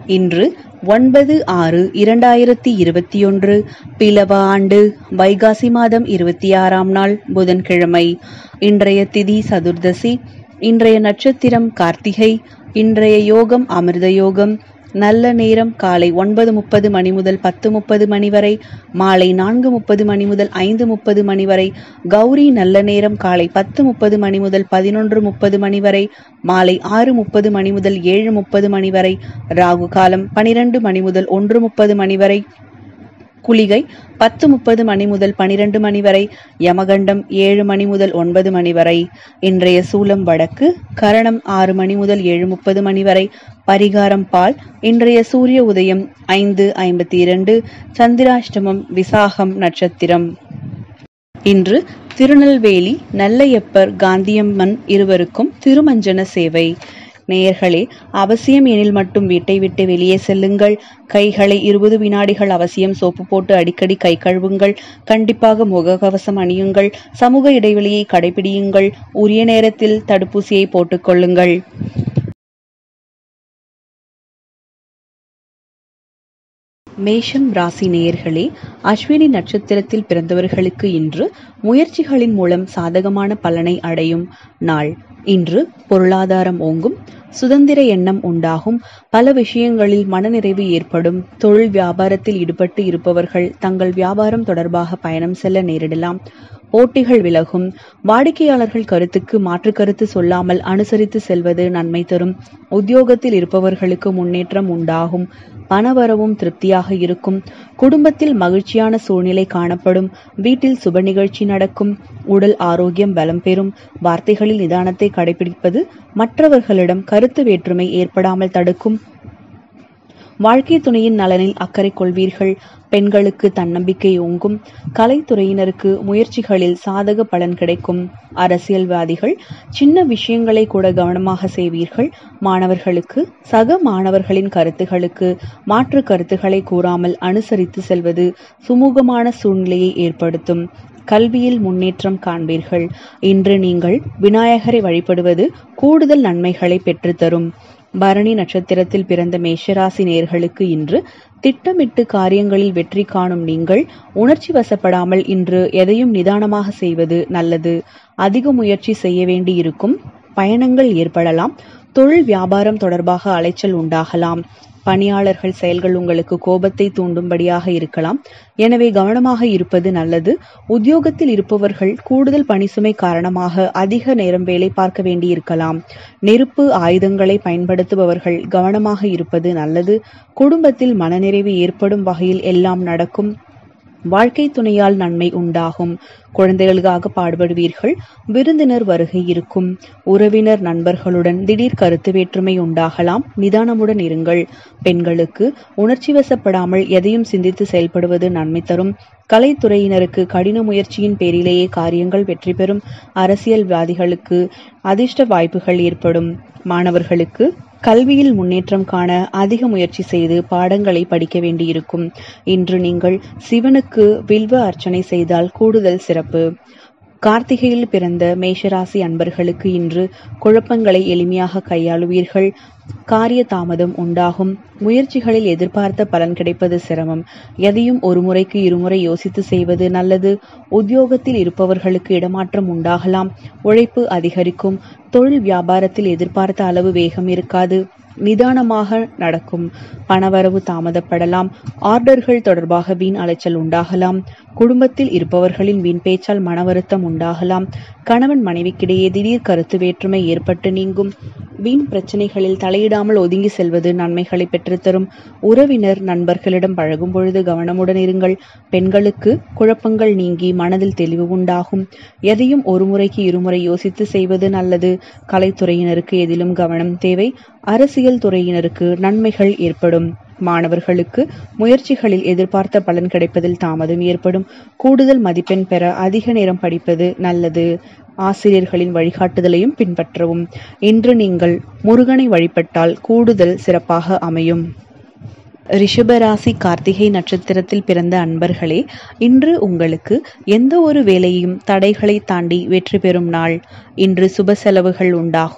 இன்று ஒன்பது ஆறு இரண்டாயிரத்தி இருபத்தியொன்று பிலவ ஆண்டு வைகாசி மாதம் இருபத்தி ஆறாம் நாள் புதன்கிழமை இன்றைய திதி சதுர்தசி இன்றைய நட்சத்திரம் கார்த்திகை இன்றைய யோகம் அமிர்த யோகம் நல்ல நேரம் காலை ஒன்பது முப்பது மணி முதல் பத்து முப்பது மணி வரை மாலை நான்கு முப்பது மணி முதல் ஐந்து முப்பது மணி வரை கௌரி நல்ல நேரம் காலை பத்து முப்பது மணி முதல் பதினொன்று முப்பது மணி வரை மாலை ஆறு முப்பது மணி முதல் ஏழு முப்பது மணி வரை ராகு காலம் பனிரெண்டு மணி முதல் ஒன்று முப்பது மணி வரை குளிகை பத்து முப்பது மணி முதல் பனிரெண்டு மணி வரை யமகண்டம் ஏழு மணி முதல் ஒன்பது மணி வரை இன்றைய சூலம் வடக்கு கரணம் ஆறு மணி முதல் ஏழு முப்பது மணி வரை பரிகாரம் பால் இன்றைய சூரிய உதயம் ஐந்து ஐம்பத்தி இரண்டு சந்திராஷ்டமம் விசாகம் நட்சத்திரம் இன்று திருநெல்வேலி நல்லையப்பர் காந்தியம்மன் இருவருக்கும் திருமஞ்சன சேவை நேயர்களே அவசியம் எனில் மட்டும் வீட்டை விட்டு வெளியே செல்லுங்கள் கைகளை இருபது வினாடிகள் அவசியம் சோப்பு போட்டு அடிக்கடி கை கழுவுங்கள் கண்டிப்பாக முகக்கவசம் அணியுங்கள் சமூக இடைவெளியை கடைபிடியுங்கள் உரிய நேரத்தில் தடுப்பூசியை போட்டுக்கொள்ளுங்கள் மேஷம் ராசி நேயர்களே அஸ்வினி நட்சத்திரத்தில் பிறந்தவர்களுக்கு இன்று முயற்சிகளின் மூலம் சாதகமான பலனை அடையும் நாள் இன்று பொருளாதாரம் ஓங்கும் சுதந்திர எண்ணம் உண்டாகும் பல விஷயங்களில் மனநிறைவு ஏற்படும் தொழில் வியாபாரத்தில் ஈடுபட்டு இருப்பவர்கள் தங்கள் வியாபாரம் தொடர்பாக பயணம் செல்ல நேரிடலாம் போட்டிகள் விலகும் வாடிக்கையாளர்கள் கருத்துக்கு மாற்று கருத்து சொல்லாமல் அனுசரித்து செல்வது நன்மை தரும் உத்தியோகத்தில் இருப்பவர்களுக்கு முன்னேற்றம் உண்டாகும் பணவரவும் திருப்தியாக இருக்கும் குடும்பத்தில் மகிழ்ச்சியான சூழ்நிலை காணப்படும் வீட்டில் சுப நிகழ்ச்சி நடக்கும் உடல் ஆரோக்கியம் பலம் பெறும் வார்த்தைகளில் நிதானத்தை கடைபிடிப்பது மற்றவர்களிடம் கருத்து வேற்றுமை ஏற்படாமல் தடுக்கும் வாழ்க்கை துணையின் நலனில் அக்கறை கொள்வீர்கள் பெண்களுக்கு தன்னம்பிக்கை ஓங்கும் கலைத்துறையினருக்கு முயற்சிகளில் சாதக பலன் கிடைக்கும் அரசியல்வாதிகள் சின்ன விஷயங்களை கூட கவனமாக செய்வீர்கள் மாணவர்களுக்கு சக மாணவர்களின் கருத்துகளுக்கு மாற்று கருத்துக்களை கூறாமல் அனுசரித்து செல்வது சுமூகமான சூழ்நிலையை ஏற்படுத்தும் கல்வியில் முன்னேற்றம் காண்பீர்கள் இன்று நீங்கள் விநாயகரை வழிபடுவது கூடுதல் நன்மைகளை பெற்றுத்தரும் பரணி நட்சத்திரத்தில் பிறந்த மேஷராசி நேர்களுக்கு இன்று திட்டமிட்டு காரியங்களில் வெற்றி காணும் நீங்கள் உணர்ச்சி வசப்படாமல் இன்று எதையும் நிதானமாக செய்வது நல்லது அதிக முயற்சி செய்ய வேண்டியிருக்கும் பயணங்கள் ஏற்படலாம் தொழில் வியாபாரம் தொடர்பாக அலைச்சல் உண்டாகலாம் பணியாளர்கள் செயல்கள் உங்களுக்கு கோபத்தை தூண்டும்படியாக இருக்கலாம் எனவே கவனமாக இருப்பது நல்லது உத்தியோகத்தில் இருப்பவர்கள் கூடுதல் பணிசுமை காரணமாக அதிக நேரம் வேலை பார்க்க வேண்டியிருக்கலாம் நெருப்பு ஆயுதங்களை பயன்படுத்துபவர்கள் கவனமாக இருப்பது நல்லது குடும்பத்தில் மனநிறைவு ஏற்படும் வகையில் எல்லாம் நடக்கும் வாழ்க்கை துணையால் நன்மை உண்டாகும் குழந்தைகளுக்காக பாடுபடுவீர்கள் விருந்தினர் வருகை இருக்கும் உறவினர் நண்பர்களுடன் திடீர் கருத்து வேற்றுமை உண்டாகலாம் நிதானமுடன் இருங்கள் பெண்களுக்கு உணர்ச்சி வசப்படாமல் எதையும் சிந்தித்து செயல்படுவது நன்மை தரும் கலைத்துறையினருக்கு கடின முயற்சியின் பேரிலேயே காரியங்கள் வெற்றி பெறும் அரசியல்வாதிகளுக்கு அதிர்ஷ்ட வாய்ப்புகள் ஏற்படும் மாணவர்களுக்கு கல்வியில் முன்னேற்றம் காண அதிக முயற்சி செய்து பாடங்களை படிக்க வேண்டியிருக்கும் இன்று நீங்கள் சிவனுக்கு வில்வ அர்ச்சனை செய்தால் கூடுதல் சிறப்பு கார்த்திகையில் பிறந்த மேஷராசி அன்பர்களுக்கு இன்று குழப்பங்களை எளிமையாக கையாளுவீர்கள் காரிய தாமதம் உண்டாகும் முயற்சிகளில் எதிர்பார்த்த பலன் கிடைப்பது சிரமம் எதையும் ஒரு முறைக்கு இருமுறை யோசித்து செய்வது நல்லது உத்தியோகத்தில் இருப்பவர்களுக்கு இடமாற்றம் உண்டாகலாம் உழைப்பு அதிகரிக்கும் தொழில் வியாபாரத்தில் எதிர்பார்த்த அளவு வேகம் இருக்காது நிதானமாக நடக்கும் பணவரவு தாமதப்படலாம் ஆர்டர்கள் தொடர்பாக வீண் அலைச்சல் உண்டாகலாம் குடும்பத்தில் இருப்பவர்களின் வீண் பேச்சால் மன வருத்தம் உண்டாகலாம் கணவன் மனைவிக்கிடையே திடீர் கருத்து வேற்றுமை ஏற்பட்டு நீங்கும் வீண் பிரச்சனைகளில் தலையிடாமல் ஒதுங்கி செல்வது நன்மைகளை பெற்றுத்தரும் உறவினர் நண்பர்களிடம் பழகும் பொழுது கவனமுடன் இருங்கள் பெண்களுக்கு குழப்பங்கள் நீங்கி மனதில் தெளிவு உண்டாகும் எதையும் ஒரு முறைக்கு இருமுறை யோசித்து செய்வது நல்லது கலைத்துறையினருக்கு எதிலும் கவனம் தேவை அரசியல் துறையினருக்கு நன்மைகள் ஏற்படும் மாணவர்களுக்கு முயற்சிகளில் எதிர்பார்த்த பலன் கிடைப்பதில் தாமதம் ஏற்படும் கூடுதல் மதிப்பெண் பெற அதிக நேரம் படிப்பது நல்லது ஆசிரியர்களின் வழிகாட்டுதலையும் பின்பற்றவும் இன்று நீங்கள் முருகனை வழிபட்டால் கூடுதல் சிறப்பாக அமையும் ரிஷபராசி கார்த்திகை நட்சத்திரத்தில் பிறந்த அன்பர்களே இன்று உங்களுக்கு எந்த ஒரு வேலையும் தடைகளை தாண்டி வெற்றி பெறும் நாள் இன்று சுப செலவுகள் உண்டாகும்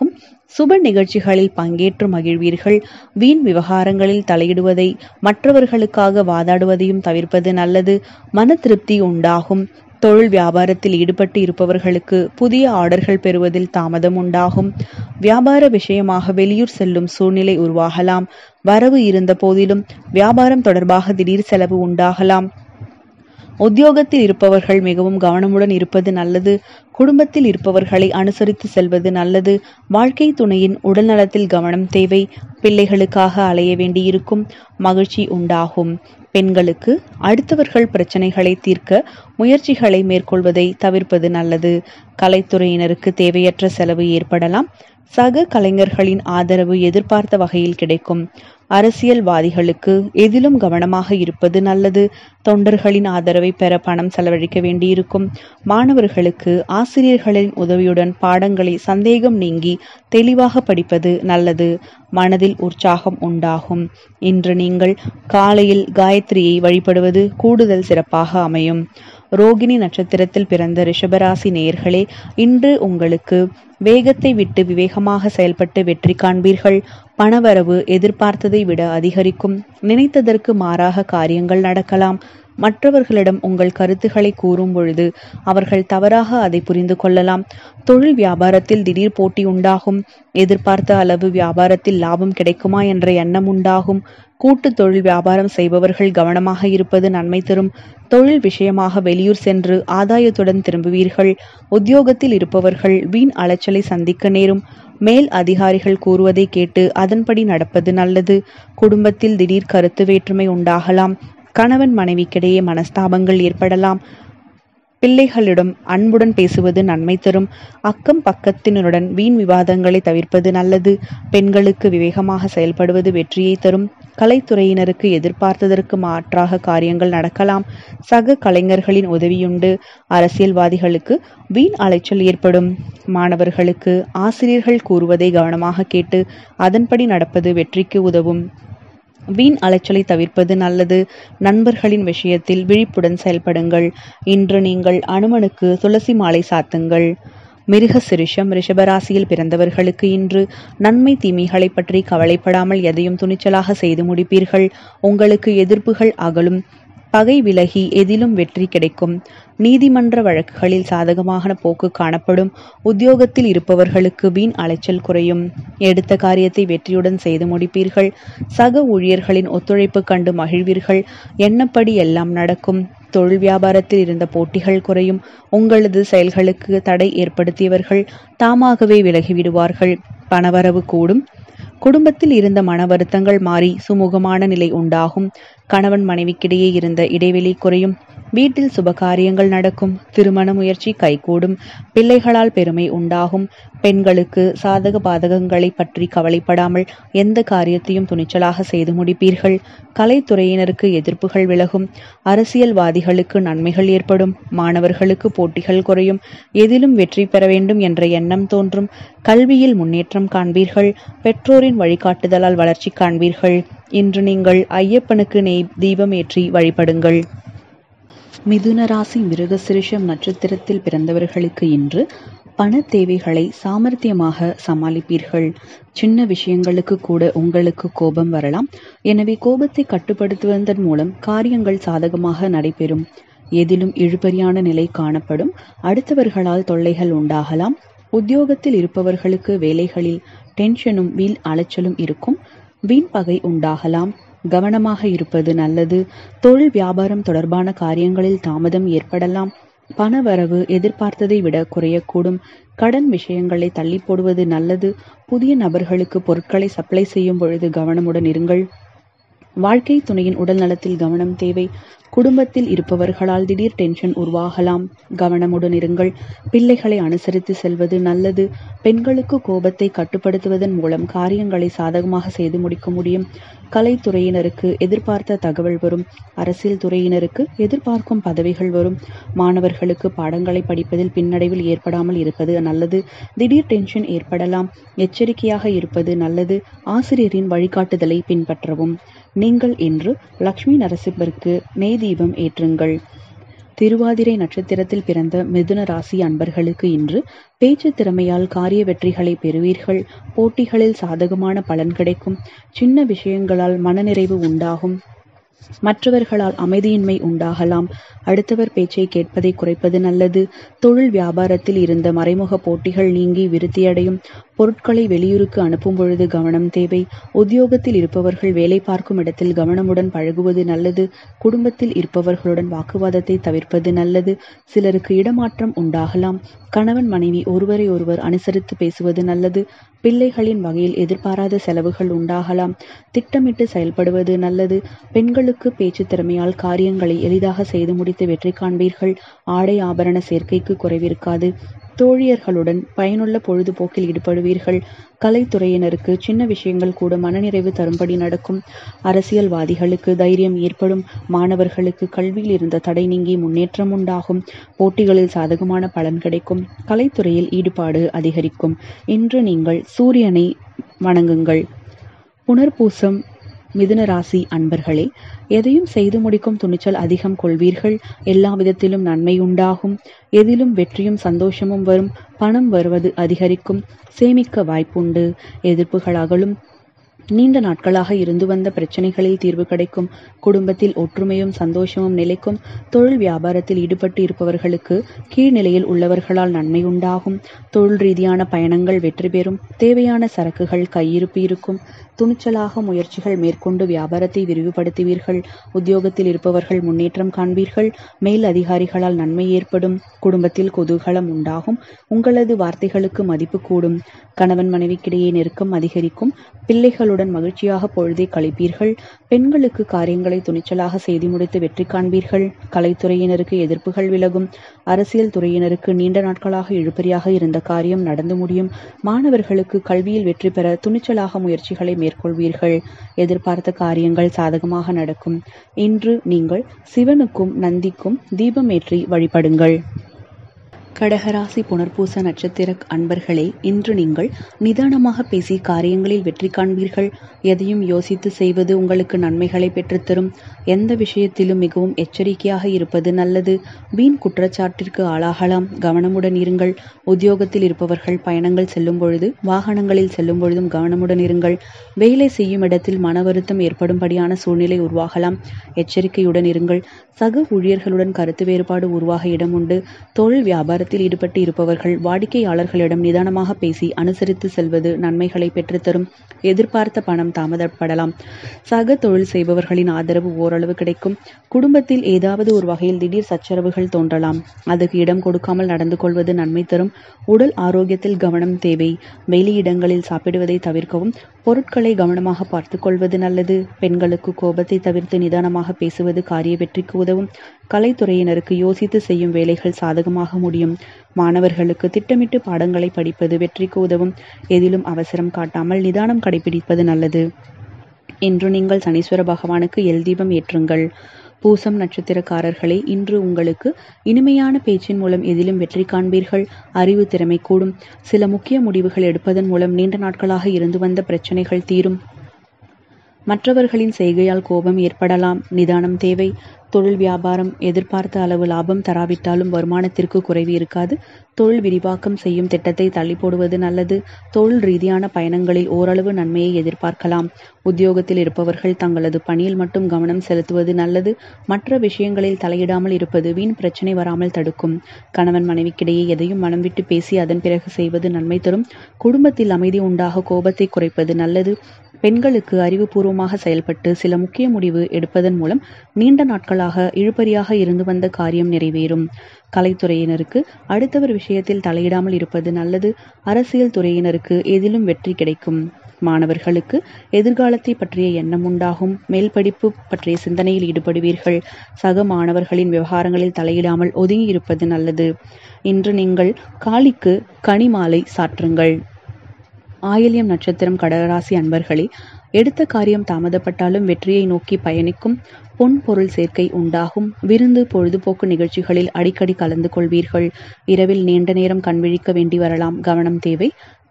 சுப நிகழ்ச்சிகளில் பங்கேற்று மகிழ்வீர்கள் வீண் விவகாரங்களில் தலையிடுவதை மற்றவர்களுக்காக வாதாடுவதையும் தவிர்ப்பது நல்லது மன திருப்தி உண்டாகும் தொழில் வியாபாரத்தில் ஈடுபட்டு இருப்பவர்களுக்கு புதிய ஆர்டர்கள் பெறுவதில் தாமதம் உண்டாகும் வியாபார விஷயமாக வெளியூர் செல்லும் சூழ்நிலை உருவாகலாம் வரவு இருந்த போதிலும் வியாபாரம் தொடர்பாக திடீர் செலவு உண்டாகலாம் உத்தியோகத்தில் இருப்பவர்கள் மிகவும் கவனமுடன் இருப்பது நல்லது குடும்பத்தில் இருப்பவர்களை அனுசரித்து செல்வது நல்லது வாழ்க்கை துணையின் உடல்நலத்தில் கவனம் தேவை பிள்ளைகளுக்காக அலைய வேண்டியிருக்கும் மகிழ்ச்சி உண்டாகும் பெண்களுக்கு அடுத்தவர்கள் பிரச்சனைகளை தீர்க்க முயற்சிகளை மேற்கொள்வதை தவிர்ப்பது நல்லது கலைத்துறையினருக்கு தேவையற்ற செலவு ஏற்படலாம் சக கலைஞர்களின் ஆதரவு எதிர்பார்த்த வகையில் கிடைக்கும் அரசியல்வாதிகளுக்கு எதிலும் கவனமாக இருப்பது நல்லது தொண்டர்களின் ஆதரவை பெற பணம் செலவழிக்க வேண்டியிருக்கும் மாணவர்களுக்கு ஆசிரியர்களின் உதவியுடன் பாடங்களை சந்தேகம் நீங்கி தெளிவாக படிப்பது நல்லது மனதில் உற்சாகம் உண்டாகும் இன்று நீங்கள் காலையில் காயத்ரியை வழிபடுவது கூடுதல் சிறப்பாக அமையும் ரோகிணி நட்சத்திரத்தில் பிறந்த ரிஷபராசி நேயர்களே இன்று உங்களுக்கு வேகத்தை விட்டு விவேகமாக செயல்பட்டு வெற்றி காண்பீர்கள் பணவரவு எதிர்பார்த்ததை விட அதிகரிக்கும் நினைத்ததற்கு மாறாக காரியங்கள் நடக்கலாம் மற்றவர்களிடம் உங்கள் கருத்துக்களை கூறும் பொழுது அவர்கள் தவறாக அதை புரிந்து கொள்ளலாம் தொழில் வியாபாரத்தில் திடீர் போட்டி உண்டாகும் எதிர்பார்த்த அளவு வியாபாரத்தில் லாபம் கிடைக்குமா என்ற எண்ணம் உண்டாகும் கூட்டு தொழில் வியாபாரம் செய்பவர்கள் கவனமாக இருப்பது நன்மை தரும் தொழில் விஷயமாக வெளியூர் சென்று ஆதாயத்துடன் திரும்புவீர்கள் உத்தியோகத்தில் இருப்பவர்கள் வீண் அலைச்சலை சந்திக்க நேரும் மேல் அதிகாரிகள் கூறுவதை கேட்டு அதன்படி நடப்பது நல்லது குடும்பத்தில் திடீர் கருத்து வேற்றுமை உண்டாகலாம் கணவன் மனைவிக்கிடையே மனஸ்தாபங்கள் ஏற்படலாம் பிள்ளைகளிடம் அன்புடன் பேசுவது நன்மை தரும் அக்கம் பக்கத்தினருடன் வீண் விவாதங்களை தவிர்ப்பது நல்லது பெண்களுக்கு விவேகமாக செயல்படுவது வெற்றியை தரும் கலைத்துறையினருக்கு எதிர்பார்த்ததற்கு மாற்றாக காரியங்கள் நடக்கலாம் சக கலைஞர்களின் உதவியுண்டு அரசியல்வாதிகளுக்கு வீண் அலைச்சல் ஏற்படும் மாணவர்களுக்கு ஆசிரியர்கள் கூறுவதை கவனமாக கேட்டு அதன்படி நடப்பது வெற்றிக்கு உதவும் வீண் அலைச்சலை தவிர்ப்பது நல்லது நண்பர்களின் விஷயத்தில் விழிப்புடன் செயல்படுங்கள் இன்று நீங்கள் அனுமனுக்கு துளசி மாலை சாத்துங்கள் மிருக சிரிஷம் ரிஷபராசியில் பிறந்தவர்களுக்கு இன்று நன்மை தீமைகளை பற்றி கவலைப்படாமல் எதையும் துணிச்சலாக செய்து முடிப்பீர்கள் உங்களுக்கு எதிர்ப்புகள் அகலும் பகை விலகி எதிலும் வெற்றி கிடைக்கும் நீதிமன்ற வழக்குகளில் சாதகமான போக்கு காணப்படும் உத்தியோகத்தில் இருப்பவர்களுக்கு வீண் அலைச்சல் குறையும் எடுத்த காரியத்தை வெற்றியுடன் செய்து முடிப்பீர்கள் சக ஊழியர்களின் ஒத்துழைப்பு கண்டு மகிழ்வீர்கள் எண்ணப்படி எல்லாம் நடக்கும் தொழில் வியாபாரத்தில் இருந்த போட்டிகள் குறையும் உங்களது செயல்களுக்கு தடை ஏற்படுத்தியவர்கள் தாமாகவே விலகிவிடுவார்கள் பணவரவு கூடும் குடும்பத்தில் இருந்த மன வருத்தங்கள் மாறி சுமூகமான நிலை உண்டாகும் கணவன் மனைவிக்கிடையே இருந்த இடைவெளி குறையும் வீட்டில் சுபகாரியங்கள் நடக்கும் திருமண முயற்சி கைகூடும் பிள்ளைகளால் பெருமை உண்டாகும் பெண்களுக்கு சாதக பாதகங்களை பற்றி கவலைப்படாமல் எந்த காரியத்தையும் துணிச்சலாக செய்து முடிப்பீர்கள் கலைத்துறையினருக்கு எதிர்ப்புகள் விலகும் அரசியல்வாதிகளுக்கு நன்மைகள் ஏற்படும் மாணவர்களுக்கு போட்டிகள் குறையும் எதிலும் வெற்றி பெற வேண்டும் என்ற எண்ணம் தோன்றும் கல்வியில் முன்னேற்றம் காண்பீர்கள் பெற்றோரின் வழிகாட்டுதலால் வளர்ச்சி காண்பீர்கள் இன்று நீங்கள் ஐயப்பனுக்கு நெய் தீபம் ஏற்றி வழிபடுங்கள் மிதுன ராசி மிருகசிரிஷம் நட்சத்திரத்தில் பிறந்தவர்களுக்கு இன்று பண தேவைகளை சாமர்த்தியமாக சமாளிப்பீர்கள் சின்ன விஷயங்களுக்கு கூட உங்களுக்கு கோபம் வரலாம் எனவே கோபத்தை கட்டுப்படுத்துவதன் மூலம் காரியங்கள் சாதகமாக நடைபெறும் எதிலும் இழுபறியான நிலை காணப்படும் அடுத்தவர்களால் தொல்லைகள் உண்டாகலாம் உத்தியோகத்தில் இருப்பவர்களுக்கு வேலைகளில் டென்ஷனும் வீண் அலைச்சலும் இருக்கும் வீண் பகை உண்டாகலாம் கவனமாக இருப்பது நல்லது தொழில் வியாபாரம் தொடர்பான காரியங்களில் தாமதம் ஏற்படலாம் பணவரவு எதிர்பார்த்ததை விட குறையக்கூடும் கடன் விஷயங்களை தள்ளி போடுவது நல்லது புதிய நபர்களுக்கு பொருட்களை சப்ளை செய்யும் பொழுது கவனமுடன் இருங்கள் வாழ்க்கை துணையின் உடல் நலத்தில் கவனம் தேவை குடும்பத்தில் இருப்பவர்களால் திடீர் டென்ஷன் உருவாகலாம் கவனமுடன் இருங்கள் பிள்ளைகளை அனுசரித்து செல்வது நல்லது பெண்களுக்கு கோபத்தை கட்டுப்படுத்துவதன் மூலம் காரியங்களை சாதகமாக செய்து முடிக்க முடியும் கலைத்துறையினருக்கு எதிர்பார்த்த தகவல் வரும் அரசியல் துறையினருக்கு எதிர்பார்க்கும் பதவிகள் வரும் மாணவர்களுக்கு பாடங்களை படிப்பதில் பின்னடைவில் ஏற்படாமல் இருப்பது நல்லது திடீர் டென்ஷன் ஏற்படலாம் எச்சரிக்கையாக இருப்பது நல்லது ஆசிரியரின் வழிகாட்டுதலை பின்பற்றவும் நீங்கள் இன்று லக்ஷ்மி நரசிம்மருக்கு நெய் தீபம் ஏற்றுங்கள் திருவாதிரை நட்சத்திரத்தில் பிறந்த மிதுன ராசி அன்பர்களுக்கு இன்று பேச்சு திறமையால் காரிய வெற்றிகளை பெறுவீர்கள் போட்டிகளில் சாதகமான பலன் கிடைக்கும் சின்ன விஷயங்களால் மனநிறைவு உண்டாகும் மற்றவர்களால் அமைதியின்மை உண்டாகலாம் அடுத்தவர் பேச்சை கேட்பதை குறைப்பது நல்லது தொழில் வியாபாரத்தில் இருந்த மறைமுக போட்டிகள் நீங்கி விருத்தியடையும் பொருட்களை வெளியூருக்கு அனுப்பும் பொழுது கவனம் தேவை உத்தியோகத்தில் இருப்பவர்கள் வேலை பார்க்கும் இடத்தில் கவனமுடன் பழகுவது நல்லது குடும்பத்தில் இருப்பவர்களுடன் வாக்குவாதத்தை தவிர்ப்பது நல்லது சிலருக்கு இடமாற்றம் உண்டாகலாம் கணவன் மனைவி ஒருவரை ஒருவர் அனுசரித்து பேசுவது நல்லது பிள்ளைகளின் வகையில் எதிர்பாராத செலவுகள் உண்டாகலாம் திட்டமிட்டு செயல்படுவது நல்லது பெண்களுக்கு பேச்சு திறமையால் காரியங்களை எளிதாக செய்து முடித்து வெற்றி காண்பீர்கள் ஆடை ஆபரண சேர்க்கைக்கு குறைவிருக்காது தோழியர்களுடன் பயனுள்ள பொழுதுபோக்கில் ஈடுபடுவீர்கள் கலைத்துறையினருக்கு சின்ன விஷயங்கள் கூட மனநிறைவு தரும்படி நடக்கும் அரசியல்வாதிகளுக்கு தைரியம் ஏற்படும் மாணவர்களுக்கு கல்வியில் இருந்த தடை நீங்கி முன்னேற்றம் உண்டாகும் போட்டிகளில் சாதகமான பலன் கிடைக்கும் கலைத்துறையில் ஈடுபாடு அதிகரிக்கும் இன்று நீங்கள் சூரியனை வணங்குங்கள் புனர்பூசம் மிதுன ராசி அன்பர்களே எதையும் செய்து முடிக்கும் துணிச்சல் அதிகம் கொள்வீர்கள் எல்லா விதத்திலும் நன்மை உண்டாகும் எதிலும் வெற்றியும் சந்தோஷமும் வரும் பணம் வருவது அதிகரிக்கும் சேமிக்க வாய்ப்புண்டு எதிர்ப்புகள் அகலும் நீண்ட நாட்களாக இருந்து வந்த பிரச்சனைகளில் தீர்வு கிடைக்கும் குடும்பத்தில் ஒற்றுமையும் சந்தோஷமும் நிலைக்கும் தொழில் வியாபாரத்தில் ஈடுபட்டு இருப்பவர்களுக்கு கீழ்நிலையில் உள்ளவர்களால் நன்மை உண்டாகும் தொழில் ரீதியான பயணங்கள் வெற்றி பெறும் தேவையான சரக்குகள் கையிருப்பு இருக்கும் துணிச்சலாக முயற்சிகள் மேற்கொண்டு வியாபாரத்தை விரிவுபடுத்துவீர்கள் உத்தியோகத்தில் இருப்பவர்கள் முன்னேற்றம் காண்பீர்கள் மேல் அதிகாரிகளால் நன்மை ஏற்படும் குடும்பத்தில் குதூகலம் உண்டாகும் உங்களது வார்த்தைகளுக்கு மதிப்பு கூடும் கணவன் மனைவிக்கிடையே நெருக்கம் அதிகரிக்கும் பிள்ளைகளுடன் மகிழ்ச்சியாக பொழுதை கழிப்பீர்கள் பெண்களுக்கு காரியங்களை துணிச்சலாக செய்து முடித்து வெற்றி காண்பீர்கள் கலைத்துறையினருக்கு எதிர்ப்புகள் விலகும் அரசியல் துறையினருக்கு நீண்ட நாட்களாக இழுபறியாக இருந்த காரியம் நடந்து முடியும் மாணவர்களுக்கு கல்வியில் வெற்றி பெற துணிச்சலாக முயற்சிகளை மேற்கொள்வீர்கள் எதிர்பார்த்த காரியங்கள் சாதகமாக நடக்கும் இன்று நீங்கள் சிவனுக்கும் நந்திக்கும் தீபமேற்றி வழிபடுங்கள் கடகராசி புனர்பூச நட்சத்திர அன்பர்களே இன்று நீங்கள் நிதானமாக பேசி காரியங்களில் வெற்றி காண்பீர்கள் எதையும் யோசித்து செய்வது உங்களுக்கு நன்மைகளை பெற்றுத்தரும் எந்த விஷயத்திலும் மிகவும் எச்சரிக்கையாக இருப்பது நல்லது வீண் குற்றச்சாட்டிற்கு ஆளாகலாம் கவனமுடன் இருங்கள் உத்தியோகத்தில் இருப்பவர்கள் பயணங்கள் செல்லும் பொழுது வாகனங்களில் செல்லும் பொழுதும் கவனமுடன் இருங்கள் வேலை செய்யும் இடத்தில் மன வருத்தம் ஏற்படும்படியான சூழ்நிலை உருவாகலாம் எச்சரிக்கையுடன் இருங்கள் சக ஊழியர்களுடன் கருத்து வேறுபாடு உருவாக இடம் உண்டு தொழில் வியாபாரத்தில் ஈடுபட்டு இருப்பவர்கள் வாடிக்கையாளர்களிடம் நிதானமாக பேசி அனுசரித்து செல்வது நன்மைகளை பெற்றுத்தரும் எதிர்பார்த்த பணம் தாமதப்படலாம் சக தொழில் செய்பவர்களின் ஆதரவு ஓரளவு கிடைக்கும் குடும்பத்தில் ஏதாவது ஒரு வகையில் திடீர் சச்சரவுகள் தோன்றலாம் அதுக்கு இடம் கொடுக்காமல் நடந்து கொள்வது நன்மை தரும் உடல் ஆரோக்கியத்தில் கவனம் தேவை வெளியிடங்களில் சாப்பிடுவதை தவிர்க்கவும் பொருட்களை கவனமாக பார்த்து கொள்வது நல்லது பெண்களுக்கு கோபத்தை தவிர்த்து நிதானமாக பேசுவது காரிய வெற்றிக்கு உதவும் கலைத்துறையினருக்கு யோசித்து செய்யும் வேலைகள் சாதகமாக முடியும் மாணவர்களுக்கு திட்டமிட்டு பாடங்களை படிப்பது வெற்றிக்கு உதவும் எதிலும் அவசரம் காட்டாமல் நிதானம் கடைபிடிப்பது நல்லது இன்று நீங்கள் சனீஸ்வர பகவானுக்கு எல் தீபம் ஏற்றுங்கள் பூசம் நட்சத்திரக்காரர்களே இன்று உங்களுக்கு இனிமையான பேச்சின் மூலம் எதிலும் வெற்றி காண்பீர்கள் அறிவு திறமை கூடும் சில முக்கிய முடிவுகள் எடுப்பதன் மூலம் நீண்ட நாட்களாக இருந்து வந்த பிரச்சனைகள் தீரும் மற்றவர்களின் செய்கையால் கோபம் ஏற்படலாம் நிதானம் தேவை தொழில் வியாபாரம் எதிர்பார்த்த அளவு லாபம் தராவிட்டாலும் வருமானத்திற்கு குறைவு இருக்காது தொழில் விரிவாக்கம் செய்யும் திட்டத்தை தள்ளி போடுவது நல்லது தொழில் ரீதியான பயணங்களில் ஓரளவு நன்மையை எதிர்பார்க்கலாம் உத்தியோகத்தில் இருப்பவர்கள் தங்களது பணியில் மட்டும் கவனம் செலுத்துவது நல்லது மற்ற விஷயங்களில் தலையிடாமல் இருப்பது வீண் பிரச்சனை வராமல் தடுக்கும் கணவன் மனைவிக்கிடையே எதையும் மனம் விட்டு பேசி அதன் பிறகு செய்வது நன்மை தரும் குடும்பத்தில் அமைதி உண்டாக கோபத்தை குறைப்பது நல்லது பெண்களுக்கு அறிவுபூர்வமாக செயல்பட்டு சில முக்கிய முடிவு எடுப்பதன் மூலம் நீண்ட நாட்களாக இழுபறியாக இருந்து வந்த காரியம் நிறைவேறும் கலைத்துறையினருக்கு அடுத்தவர் விஷயத்தில் தலையிடாமல் இருப்பது நல்லது அரசியல் துறையினருக்கு எதிலும் வெற்றி கிடைக்கும் மாணவர்களுக்கு எதிர்காலத்தை பற்றிய எண்ணம் உண்டாகும் மேல் படிப்பு பற்றிய சிந்தனையில் ஈடுபடுவீர்கள் சக மாணவர்களின் விவகாரங்களில் தலையிடாமல் ஒதுங்கி இருப்பது நல்லது இன்று நீங்கள் காளிக்கு கனிமாலை சாற்றுங்கள் ஆயில்யம் நட்சத்திரம் கடகராசி அன்பர்களே எடுத்த காரியம் தாமதப்பட்டாலும் வெற்றியை நோக்கி பயணிக்கும் பொன் பொருள் சேர்க்கை உண்டாகும் விருந்து பொழுதுபோக்கு நிகழ்ச்சிகளில் அடிக்கடி கலந்து கொள்வீர்கள் இரவில் நீண்ட நேரம் கண்விழிக்க வேண்டி வரலாம் கவனம் தேவை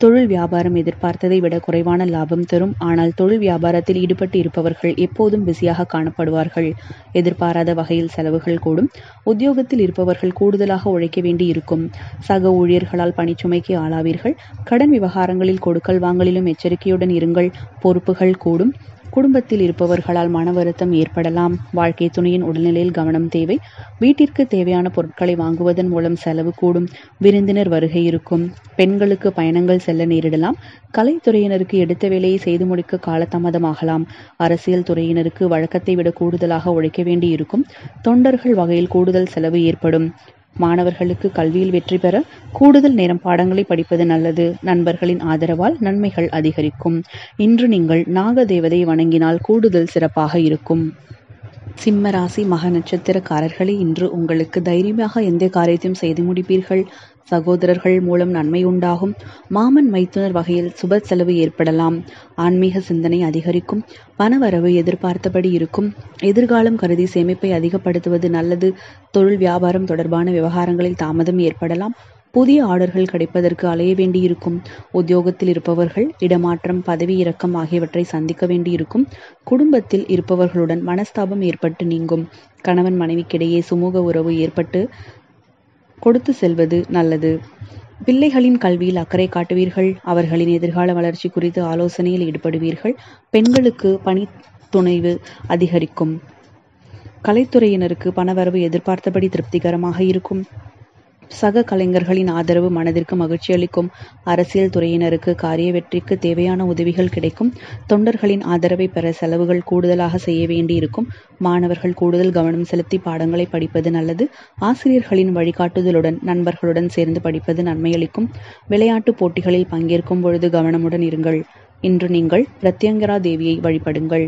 தொழில் வியாபாரம் எதிர்பார்த்ததை விட குறைவான லாபம் தரும் ஆனால் தொழில் வியாபாரத்தில் ஈடுபட்டு இருப்பவர்கள் எப்போதும் பிஸியாக காணப்படுவார்கள் எதிர்பாராத வகையில் செலவுகள் கூடும் உத்தியோகத்தில் இருப்பவர்கள் கூடுதலாக உழைக்க வேண்டி இருக்கும் சக ஊழியர்களால் பணிச்சுமைக்கு ஆளாவீர்கள் கடன் விவகாரங்களில் கொடுக்கல் வாங்கலிலும் எச்சரிக்கையுடன் இருங்கள் பொறுப்புகள் கூடும் குடும்பத்தில் இருப்பவர்களால் மன வருத்தம் ஏற்படலாம் வாழ்க்கை துணையின் உடல்நிலையில் கவனம் தேவை வீட்டிற்கு தேவையான பொருட்களை வாங்குவதன் மூலம் செலவு கூடும் விருந்தினர் வருகை இருக்கும் பெண்களுக்கு பயணங்கள் செல்ல நேரிடலாம் கலைத்துறையினருக்கு எடுத்த வேலையை செய்து முடிக்க காலதாமதமாகலாம் அரசியல் துறையினருக்கு வழக்கத்தை விட கூடுதலாக உழைக்க வேண்டி இருக்கும் தொண்டர்கள் வகையில் கூடுதல் செலவு ஏற்படும் மாணவர்களுக்கு கல்வியில் வெற்றி பெற கூடுதல் நேரம் பாடங்களை படிப்பது நல்லது நண்பர்களின் ஆதரவால் நன்மைகள் அதிகரிக்கும் இன்று நீங்கள் நாக தேவதை வணங்கினால் கூடுதல் சிறப்பாக இருக்கும் சிம்ம ராசி மக நட்சத்திரக்காரர்களே இன்று உங்களுக்கு தைரியமாக எந்த காரியத்தையும் செய்து முடிப்பீர்கள் சகோதரர்கள் மூலம் நன்மை உண்டாகும் மாமன் மைத்துனர் வகையில் சுப செலவு ஏற்படலாம் ஆன்மீக சிந்தனை அதிகரிக்கும் பணவரவு எதிர்பார்த்தபடி இருக்கும் எதிர்காலம் கருதி சேமிப்பை அதிகப்படுத்துவது நல்லது தொழில் வியாபாரம் தொடர்பான விவகாரங்களில் தாமதம் ஏற்படலாம் புதிய ஆர்டர்கள் கிடைப்பதற்கு அலைய வேண்டியிருக்கும் உத்தியோகத்தில் இருப்பவர்கள் இடமாற்றம் பதவி இறக்கம் ஆகியவற்றை சந்திக்க வேண்டியிருக்கும் குடும்பத்தில் இருப்பவர்களுடன் மனஸ்தாபம் ஏற்பட்டு நீங்கும் கணவன் மனைவிக்கிடையே சுமூக உறவு ஏற்பட்டு கொடுத்து செல்வது நல்லது பிள்ளைகளின் கல்வியில் அக்கறை காட்டுவீர்கள் அவர்களின் எதிர்கால வளர்ச்சி குறித்து ஆலோசனையில் ஈடுபடுவீர்கள் பெண்களுக்கு பணி துணைவு அதிகரிக்கும் கலைத்துறையினருக்கு பணவரவு எதிர்பார்த்தபடி திருப்திகரமாக இருக்கும் சக கலைஞர்களின் ஆதரவு மனதிற்கு மகிழ்ச்சி அளிக்கும் அரசியல் துறையினருக்கு காரிய வெற்றிக்கு தேவையான உதவிகள் கிடைக்கும் தொண்டர்களின் ஆதரவை பெற செலவுகள் கூடுதலாக செய்ய வேண்டியிருக்கும் மாணவர்கள் கூடுதல் கவனம் செலுத்தி பாடங்களை படிப்பது நல்லது ஆசிரியர்களின் வழிகாட்டுதலுடன் நண்பர்களுடன் சேர்ந்து படிப்பது நன்மையளிக்கும் விளையாட்டுப் போட்டிகளில் பங்கேற்கும் பொழுது கவனமுடன் இருங்கள் இன்று நீங்கள் பிரத்யங்கரா தேவியை வழிபடுங்கள்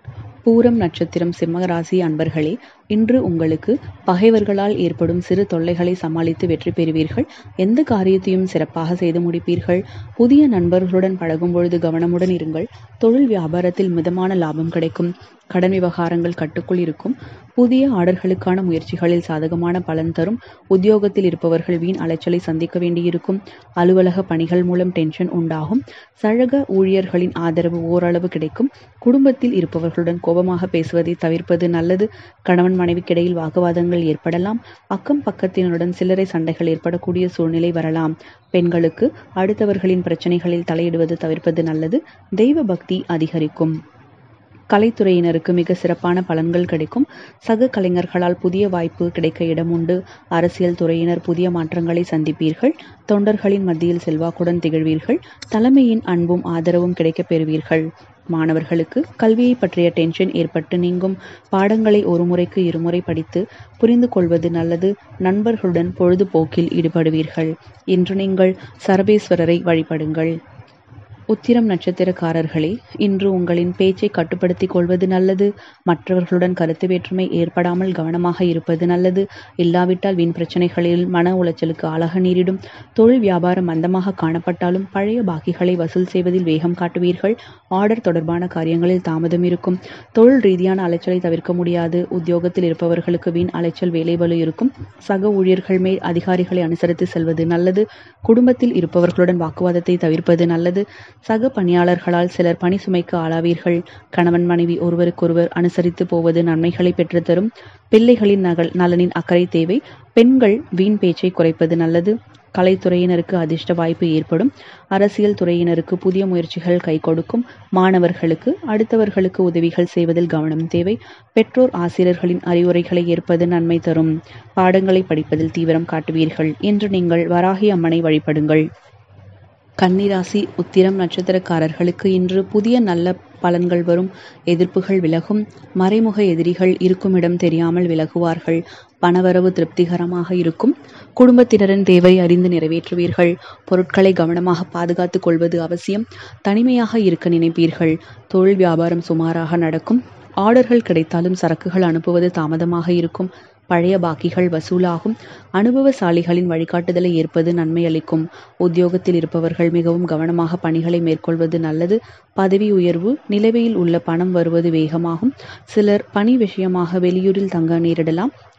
பூரம் நட்சத்திரம் சிம்மராசி அன்பர்களே இன்று உங்களுக்கு பகைவர்களால் ஏற்படும் சிறு தொல்லைகளை சமாளித்து வெற்றி பெறுவீர்கள் எந்த காரியத்தையும் சிறப்பாக செய்து முடிப்பீர்கள் புதிய நண்பர்களுடன் பழகும் பொழுது கவனமுடன் இருங்கள் தொழில் வியாபாரத்தில் மிதமான லாபம் கிடைக்கும் கடன் விவகாரங்கள் கட்டுக்குள் இருக்கும் புதிய ஆர்டர்களுக்கான முயற்சிகளில் சாதகமான பலன் தரும் உத்தியோகத்தில் இருப்பவர்கள் வீண் அலைச்சலை சந்திக்க வேண்டியிருக்கும் அலுவலக பணிகள் மூலம் டென்ஷன் உண்டாகும் சழக ஊழியர்களின் ஆதரவு ஓரளவு கிடைக்கும் குடும்பத்தில் இருப்பவர்களுடன் கோபமாக பேசுவதை தவிர்ப்பது நல்லது கணவன் மனைவிக்கிடையில் வாக்குவாதங்கள் ஏற்படலாம் அக்கம் பக்கத்தினருடன் சில்லறை சண்டைகள் ஏற்படக்கூடிய சூழ்நிலை வரலாம் பெண்களுக்கு அடுத்தவர்களின் பிரச்சனைகளில் தலையிடுவது தவிர்ப்பது நல்லது தெய்வ பக்தி அதிகரிக்கும் கலைத்துறையினருக்கு மிக சிறப்பான பலன்கள் கிடைக்கும் சக கலைஞர்களால் புதிய வாய்ப்பு கிடைக்க இடம் உண்டு அரசியல் துறையினர் புதிய மாற்றங்களை சந்திப்பீர்கள் தொண்டர்களின் மத்தியில் செல்வாக்குடன் திகழ்வீர்கள் தலைமையின் அன்பும் ஆதரவும் கிடைக்கப் பெறுவீர்கள் மாணவர்களுக்கு கல்வியை பற்றிய டென்ஷன் ஏற்பட்டு நீங்கும் பாடங்களை ஒரு முறைக்கு இருமுறை படித்து புரிந்து கொள்வது நல்லது நண்பர்களுடன் பொழுதுபோக்கில் ஈடுபடுவீர்கள் இன்று நீங்கள் சரபேஸ்வரரை வழிபடுங்கள் உத்திரம் நட்சத்திரக்காரர்களே இன்று உங்களின் பேச்சை கட்டுப்படுத்திக் கொள்வது நல்லது மற்றவர்களுடன் கருத்து வேற்றுமை ஏற்படாமல் கவனமாக இருப்பது நல்லது இல்லாவிட்டால் வீண் பிரச்சனைகளில் மன உளைச்சலுக்கு ஆளாக நேரிடும் தொழில் வியாபாரம் மந்தமாக காணப்பட்டாலும் பழைய பாக்கிகளை வசூல் செய்வதில் வேகம் காட்டுவீர்கள் ஆர்டர் தொடர்பான காரியங்களில் தாமதம் இருக்கும் தொழில் ரீதியான அலைச்சலை தவிர்க்க முடியாது உத்தியோகத்தில் இருப்பவர்களுக்கு வீண் அலைச்சல் வேலைபளு இருக்கும் சக ஊழியர்கள் மேல் அதிகாரிகளை அனுசரித்து செல்வது நல்லது குடும்பத்தில் இருப்பவர்களுடன் வாக்குவாதத்தை தவிர்ப்பது நல்லது சக பணியாளர்களால் சிலர் பணி சுமைக்கு ஆளாவீர்கள் கணவன் மனைவி ஒருவருக்கொருவர் அனுசரித்து போவது நன்மைகளை பெற்றுத்தரும் பிள்ளைகளின் நகல் நலனின் அக்கறை தேவை பெண்கள் வீண் பேச்சை குறைப்பது நல்லது கலைத்துறையினருக்கு அதிர்ஷ்ட வாய்ப்பு ஏற்படும் அரசியல் துறையினருக்கு புதிய முயற்சிகள் கை கொடுக்கும் மாணவர்களுக்கு அடுத்தவர்களுக்கு உதவிகள் செய்வதில் கவனம் தேவை பெற்றோர் ஆசிரியர்களின் அறிவுரைகளை ஏற்பது நன்மை தரும் பாடங்களை படிப்பதில் தீவிரம் காட்டுவீர்கள் என்று நீங்கள் வராகி அம்மனை வழிபடுங்கள் கன்னிராசி உத்திரம் நட்சத்திரக்காரர்களுக்கு இன்று புதிய நல்ல பலன்கள் வரும் எதிர்ப்புகள் விலகும் மறைமுக எதிரிகள் இருக்குமிடம் தெரியாமல் விலகுவார்கள் பணவரவு திருப்திகரமாக இருக்கும் குடும்பத்தினரின் தேவை அறிந்து நிறைவேற்றுவீர்கள் பொருட்களை கவனமாக பாதுகாத்துக் கொள்வது அவசியம் தனிமையாக இருக்க நினைப்பீர்கள் தொழில் வியாபாரம் சுமாராக நடக்கும் ஆர்டர்கள் கிடைத்தாலும் சரக்குகள் அனுப்புவது தாமதமாக இருக்கும் பழைய பாக்கிகள் வசூலாகும் அனுபவசாலிகளின் வழிகாட்டுதலை ஏற்பது நன்மை அளிக்கும் உத்தியோகத்தில் இருப்பவர்கள் மிகவும் கவனமாக பணிகளை மேற்கொள்வது நல்லது பதவி உயர்வு நிலுவையில் உள்ள பணம் வருவது வேகமாகும் சிலர் பணி விஷயமாக வெளியூரில் தங்க நேரிடலாம்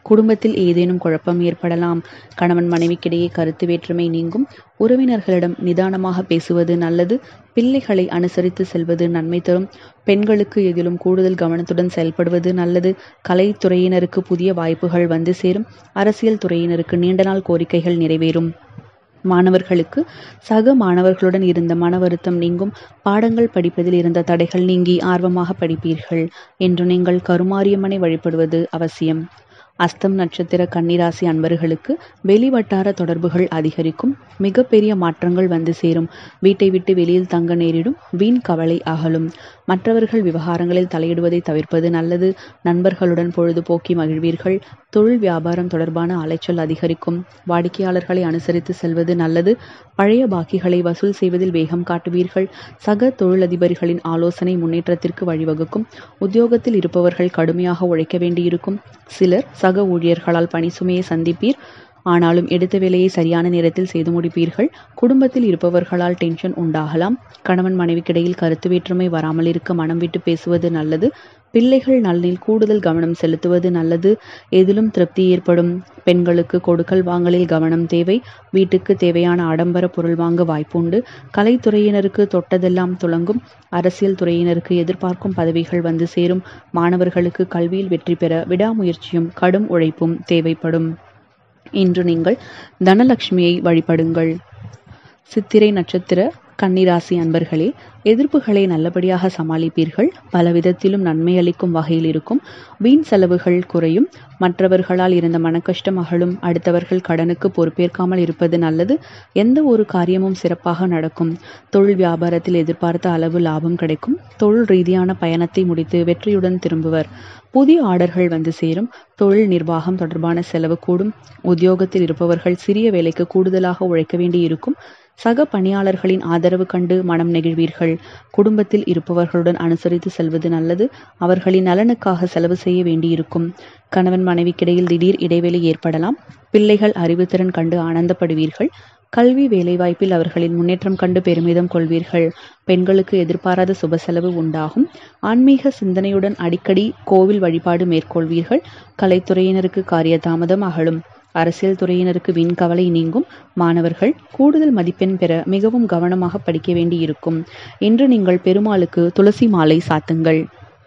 குடும்பத்தில் ஏதேனும் குழப்பம் ஏற்படலாம் கணவன் மனைவிக்கிடையே கருத்து வேற்றுமை நீங்கும் உறவினர்களிடம் நிதானமாக பேசுவது நல்லது பிள்ளைகளை அனுசரித்து செல்வது நன்மை தரும் பெண்களுக்கு எதிலும் கூடுதல் கவனத்துடன் செயல்படுவது நல்லது கலைத்துறையினருக்கு புதிய வாய்ப்புகள் வந்து சேரும் அரசியல் துறையினருக்கு நீண்ட நாள் கோரிக்கைகள் நிறைவேறும் மாணவர்களுக்கு சக மாணவர்களுடன் இருந்த மன வருத்தம் நீங்கும் பாடங்கள் படிப்பதில் இருந்த தடைகள் நீங்கி ஆர்வமாக படிப்பீர்கள் என்று நீங்கள் கருமாரியம்மனை வழிபடுவது அவசியம் அஸ்தம் நட்சத்திர கன்னிராசி அன்பர்களுக்கு வெளிவட்டார தொடர்புகள் அதிகரிக்கும் மிகப்பெரிய மாற்றங்கள் வந்து சேரும் வீட்டை விட்டு வெளியில் தங்க நேரிடும் வீண் கவலை அகலும் மற்றவர்கள் விவகாரங்களில் தலையிடுவதை தவிர்ப்பது நல்லது நண்பர்களுடன் பொழுதுபோக்கி மகிழ்வீர்கள் தொழில் வியாபாரம் தொடர்பான அலைச்சல் அதிகரிக்கும் வாடிக்கையாளர்களை அனுசரித்து செல்வது நல்லது பழைய பாக்கிகளை வசூல் செய்வதில் வேகம் காட்டுவீர்கள் சக தொழிலதிபர்களின் ஆலோசனை முன்னேற்றத்திற்கு வழிவகுக்கும் உத்தியோகத்தில் இருப்பவர்கள் கடுமையாக உழைக்க வேண்டியிருக்கும் சிலர் சக ஊழியர்களால் பணி சுமையை சந்திப்பீர் ஆனாலும் எடுத்த வேலையை சரியான நேரத்தில் செய்து முடிப்பீர்கள் குடும்பத்தில் இருப்பவர்களால் டென்ஷன் உண்டாகலாம் கணவன் மனைவிக்கிடையில் கருத்து வேற்றுமை வராமல் இருக்க மனம் விட்டு பேசுவது நல்லது பிள்ளைகள் நலனில் கூடுதல் கவனம் செலுத்துவது நல்லது எதிலும் திருப்தி ஏற்படும் பெண்களுக்கு கொடுக்கல் வாங்கலில் கவனம் தேவை வீட்டுக்கு தேவையான ஆடம்பர பொருள் வாங்க வாய்ப்புண்டு கலைத்துறையினருக்கு தொட்டதெல்லாம் துளங்கும் அரசியல் துறையினருக்கு எதிர்பார்க்கும் பதவிகள் வந்து சேரும் மாணவர்களுக்கு கல்வியில் வெற்றி பெற விடாமுயற்சியும் கடும் உழைப்பும் தேவைப்படும் இன்று நீங்கள் தனலட்சுமியை வழிபடுங்கள் சித்திரை நட்சத்திர கன்னிராசி அன்பர்களே எதிர்ப்புகளை நல்லபடியாக சமாளிப்பீர்கள் பல விதத்திலும் நன்மை அளிக்கும் வகையில் இருக்கும் வீண் செலவுகள் குறையும் மற்றவர்களால் இருந்த மனக்கஷ்டம் அகலும் அடுத்தவர்கள் கடனுக்கு பொறுப்பேற்காமல் இருப்பது நல்லது எந்த ஒரு காரியமும் சிறப்பாக நடக்கும் தொழில் வியாபாரத்தில் எதிர்பார்த்த அளவு லாபம் கிடைக்கும் தொழில் ரீதியான பயணத்தை முடித்து வெற்றியுடன் திரும்புவர் புதிய ஆர்டர்கள் வந்து சேரும் தொழில் நிர்வாகம் தொடர்பான செலவு கூடும் உத்தியோகத்தில் இருப்பவர்கள் சிறிய வேலைக்கு கூடுதலாக உழைக்க வேண்டி இருக்கும் சக பணியாளர்களின் ஆதரவு கண்டு மனம் நெகிழ்வீர்கள் குடும்பத்தில் இருப்பவர்களுடன் அனுசரித்து செல்வது நல்லது அவர்களின் நலனுக்காக செலவு செய்ய வேண்டியிருக்கும் கணவன் மனைவிக்கிடையில் திடீர் இடைவெளி ஏற்படலாம் பிள்ளைகள் அறிவுத்திறன் கண்டு ஆனந்தப்படுவீர்கள் கல்வி வேலைவாய்ப்பில் அவர்களின் முன்னேற்றம் கண்டு பெருமிதம் கொள்வீர்கள் பெண்களுக்கு எதிர்பாராத சுப செலவு உண்டாகும் ஆன்மீக சிந்தனையுடன் அடிக்கடி கோவில் வழிபாடு மேற்கொள்வீர்கள் கலைத்துறையினருக்கு காரிய தாமதம் அகலும் அரசியல் துறையினருக்கு வீண் கவலை நீங்கும் மாணவர்கள் கூடுதல் மதிப்பெண் பெற மிகவும் கவனமாக படிக்க வேண்டியிருக்கும் இன்று நீங்கள் பெருமாளுக்கு துளசி மாலை சாத்துங்கள்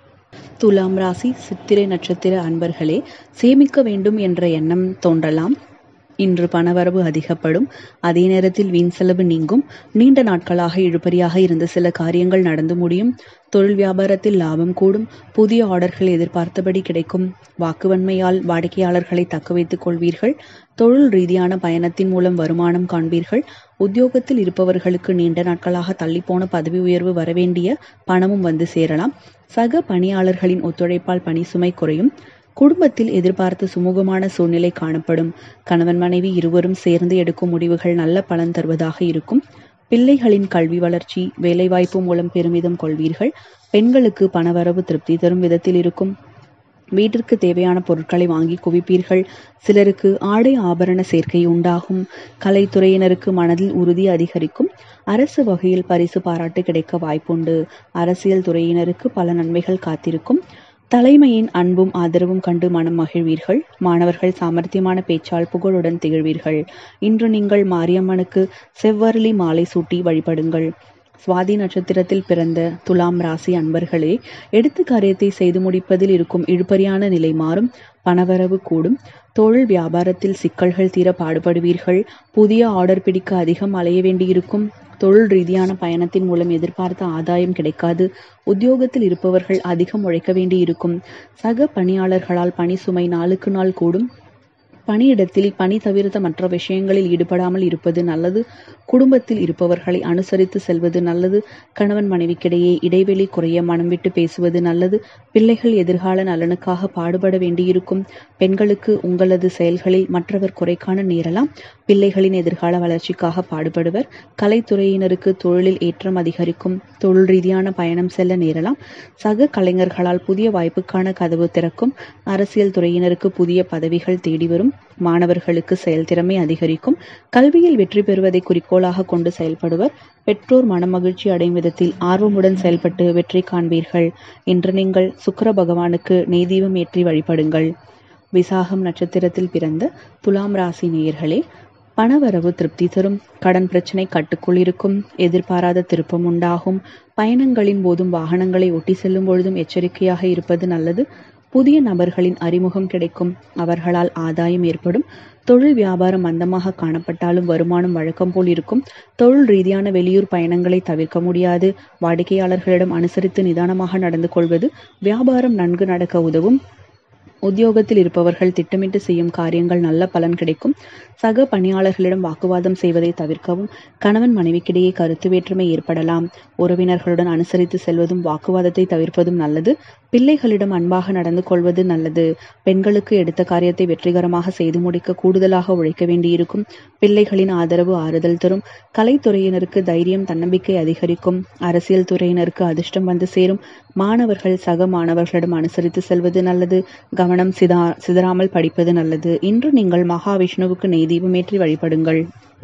துலாம் ராசி சித்திரை நட்சத்திர அன்பர்களே சேமிக்க வேண்டும் என்ற எண்ணம் தோன்றலாம் இன்று பணவரவு அதிகப்படும் அதே நேரத்தில் வீண் செலவு நீங்கும் நீண்ட நாட்களாக இழுபறியாக இருந்த சில காரியங்கள் நடந்து முடியும் தொழில் வியாபாரத்தில் லாபம் கூடும் புதிய ஆர்டர்கள் எதிர்பார்த்தபடி கிடைக்கும் வாக்குவன்மையால் வாடிக்கையாளர்களை தக்க வைத்துக் கொள்வீர்கள் தொழில் ரீதியான பயணத்தின் மூலம் வருமானம் காண்பீர்கள் உத்தியோகத்தில் இருப்பவர்களுக்கு நீண்ட நாட்களாக தள்ளிப்போன பதவி உயர்வு வரவேண்டிய பணமும் வந்து சேரலாம் சக பணியாளர்களின் ஒத்துழைப்பால் பணி சுமை குறையும் குடும்பத்தில் எதிர்பார்த்த சுமூகமான சூழ்நிலை காணப்படும் கணவன் மனைவி இருவரும் சேர்ந்து எடுக்கும் முடிவுகள் நல்ல பலன் தருவதாக இருக்கும் பிள்ளைகளின் கல்வி வளர்ச்சி வேலைவாய்ப்பு மூலம் பெருமிதம் கொள்வீர்கள் பெண்களுக்கு பணவரவு திருப்தி தரும் விதத்தில் இருக்கும் வீட்டிற்கு தேவையான பொருட்களை வாங்கி குவிப்பீர்கள் சிலருக்கு ஆடை ஆபரண சேர்க்கை உண்டாகும் கலைத்துறையினருக்கு மனதில் உறுதி அதிகரிக்கும் அரசு வகையில் பரிசு பாராட்டு கிடைக்க வாய்ப்புண்டு அரசியல் துறையினருக்கு பல நன்மைகள் காத்திருக்கும் தலைமையின் அன்பும் ஆதரவும் கண்டு மனம் மகிழ்வீர்கள் மாணவர்கள் சாமர்த்தியமான பேச்சால் புகழுடன் திகழ்வீர்கள் இன்று நீங்கள் மாரியம்மனுக்கு செவ்வரளி மாலை சூட்டி வழிபடுங்கள் சுவாதி நட்சத்திரத்தில் பிறந்த துலாம் ராசி அன்பர்களே எடுத்து காரியத்தை செய்து முடிப்பதில் இருக்கும் இழுபறியான நிலை மாறும் பணவரவு கூடும் தொழில் வியாபாரத்தில் சிக்கல்கள் தீர பாடுபடுவீர்கள் புதிய ஆர்டர் பிடிக்க அதிகம் அலைய வேண்டியிருக்கும் தொழில் ரீதியான பயணத்தின் மூலம் எதிர்பார்த்த ஆதாயம் கிடைக்காது உத்தியோகத்தில் இருப்பவர்கள் அதிகம் உழைக்க வேண்டியிருக்கும் சக பணியாளர்களால் பணி சுமை நாளுக்கு நாள் கூடும் பணியிடத்தில் பணி தவிர்த்த மற்ற விஷயங்களில் ஈடுபடாமல் இருப்பது நல்லது குடும்பத்தில் இருப்பவர்களை அனுசரித்து செல்வது நல்லது கணவன் மனைவிக்கிடையே இடைவெளி குறைய மனம் விட்டு பேசுவது நல்லது பிள்ளைகள் எதிர்கால நலனுக்காக பாடுபட வேண்டியிருக்கும் பெண்களுக்கு உங்களது செயல்களில் மற்றவர் குறை காண நேரலாம் பிள்ளைகளின் எதிர்கால வளர்ச்சிக்காக பாடுபடுவர் கலைத்துறையினருக்கு தொழிலில் ஏற்றம் அதிகரிக்கும் தொழில் ரீதியான பயணம் செல்ல நேரலாம் சக கலைஞர்களால் புதிய வாய்ப்புக்கான கதவு திறக்கும் அரசியல் துறையினருக்கு புதிய பதவிகள் தேடி வரும் மாணவர்களுக்கு செயல்திறமை அதிகரிக்கும் கல்வியில் வெற்றி பெறுவதை குறிக்கோளாக கொண்டு செயல்படுவர் பெற்றோர் மனமகிழ்ச்சி அடையும் விதத்தில் ஆர்வமுடன் செயல்பட்டு வெற்றி காண்பீர்கள் இன்று நீங்கள் சுக்கர பகவானுக்கு நெய்தீபம் ஏற்றி வழிபடுங்கள் விசாகம் நட்சத்திரத்தில் பிறந்த துலாம் ராசி நேயர்களே பணவரவு திருப்தி தரும் கடன் பிரச்சனை கட்டுக்குள் இருக்கும் எதிர்பாராத திருப்பம் உண்டாகும் பயணங்களின் போதும் வாகனங்களை ஒட்டி செல்லும் பொழுதும் எச்சரிக்கையாக இருப்பது நல்லது புதிய நபர்களின் அறிமுகம் கிடைக்கும் அவர்களால் ஆதாயம் ஏற்படும் தொழில் வியாபாரம் மந்தமாக காணப்பட்டாலும் வருமானம் வழக்கம் போல் இருக்கும் தொழில் ரீதியான வெளியூர் பயணங்களை தவிர்க்க முடியாது வாடிக்கையாளர்களிடம் அனுசரித்து நிதானமாக நடந்து கொள்வது வியாபாரம் நன்கு நடக்க உதவும் உத்தியோகத்தில் இருப்பவர்கள் திட்டமிட்டு செய்யும் காரியங்கள் நல்ல பலன் கிடைக்கும் சக பணியாளர்களிடம் வாக்குவாதம் செய்வதை தவிர்க்கவும் கணவன் மனைவிக்கிடையே கருத்து வேற்றுமை ஏற்படலாம் உறவினர்களுடன் அனுசரித்து செல்வதும் வாக்குவாதத்தை தவிர்ப்பதும் நல்லது பிள்ளைகளிடம் அன்பாக நடந்து கொள்வது நல்லது பெண்களுக்கு எடுத்த காரியத்தை வெற்றிகரமாக செய்து முடிக்க கூடுதலாக உழைக்க வேண்டியிருக்கும் பிள்ளைகளின் ஆதரவு ஆறுதல் தரும் கலைத்துறையினருக்கு தைரியம் தன்னம்பிக்கை அதிகரிக்கும் அரசியல் துறையினருக்கு அதிர்ஷ்டம் வந்து சேரும் மாணவர்கள் சக மாணவர்களிடம் அனுசரித்து செல்வது நல்லது கவனம் சிதா சிதறாமல் படிப்பது நல்லது இன்று நீங்கள் மகாவிஷ்ணுவுக்கு நெய் தீபமேற்றி வழிபடுங்கள்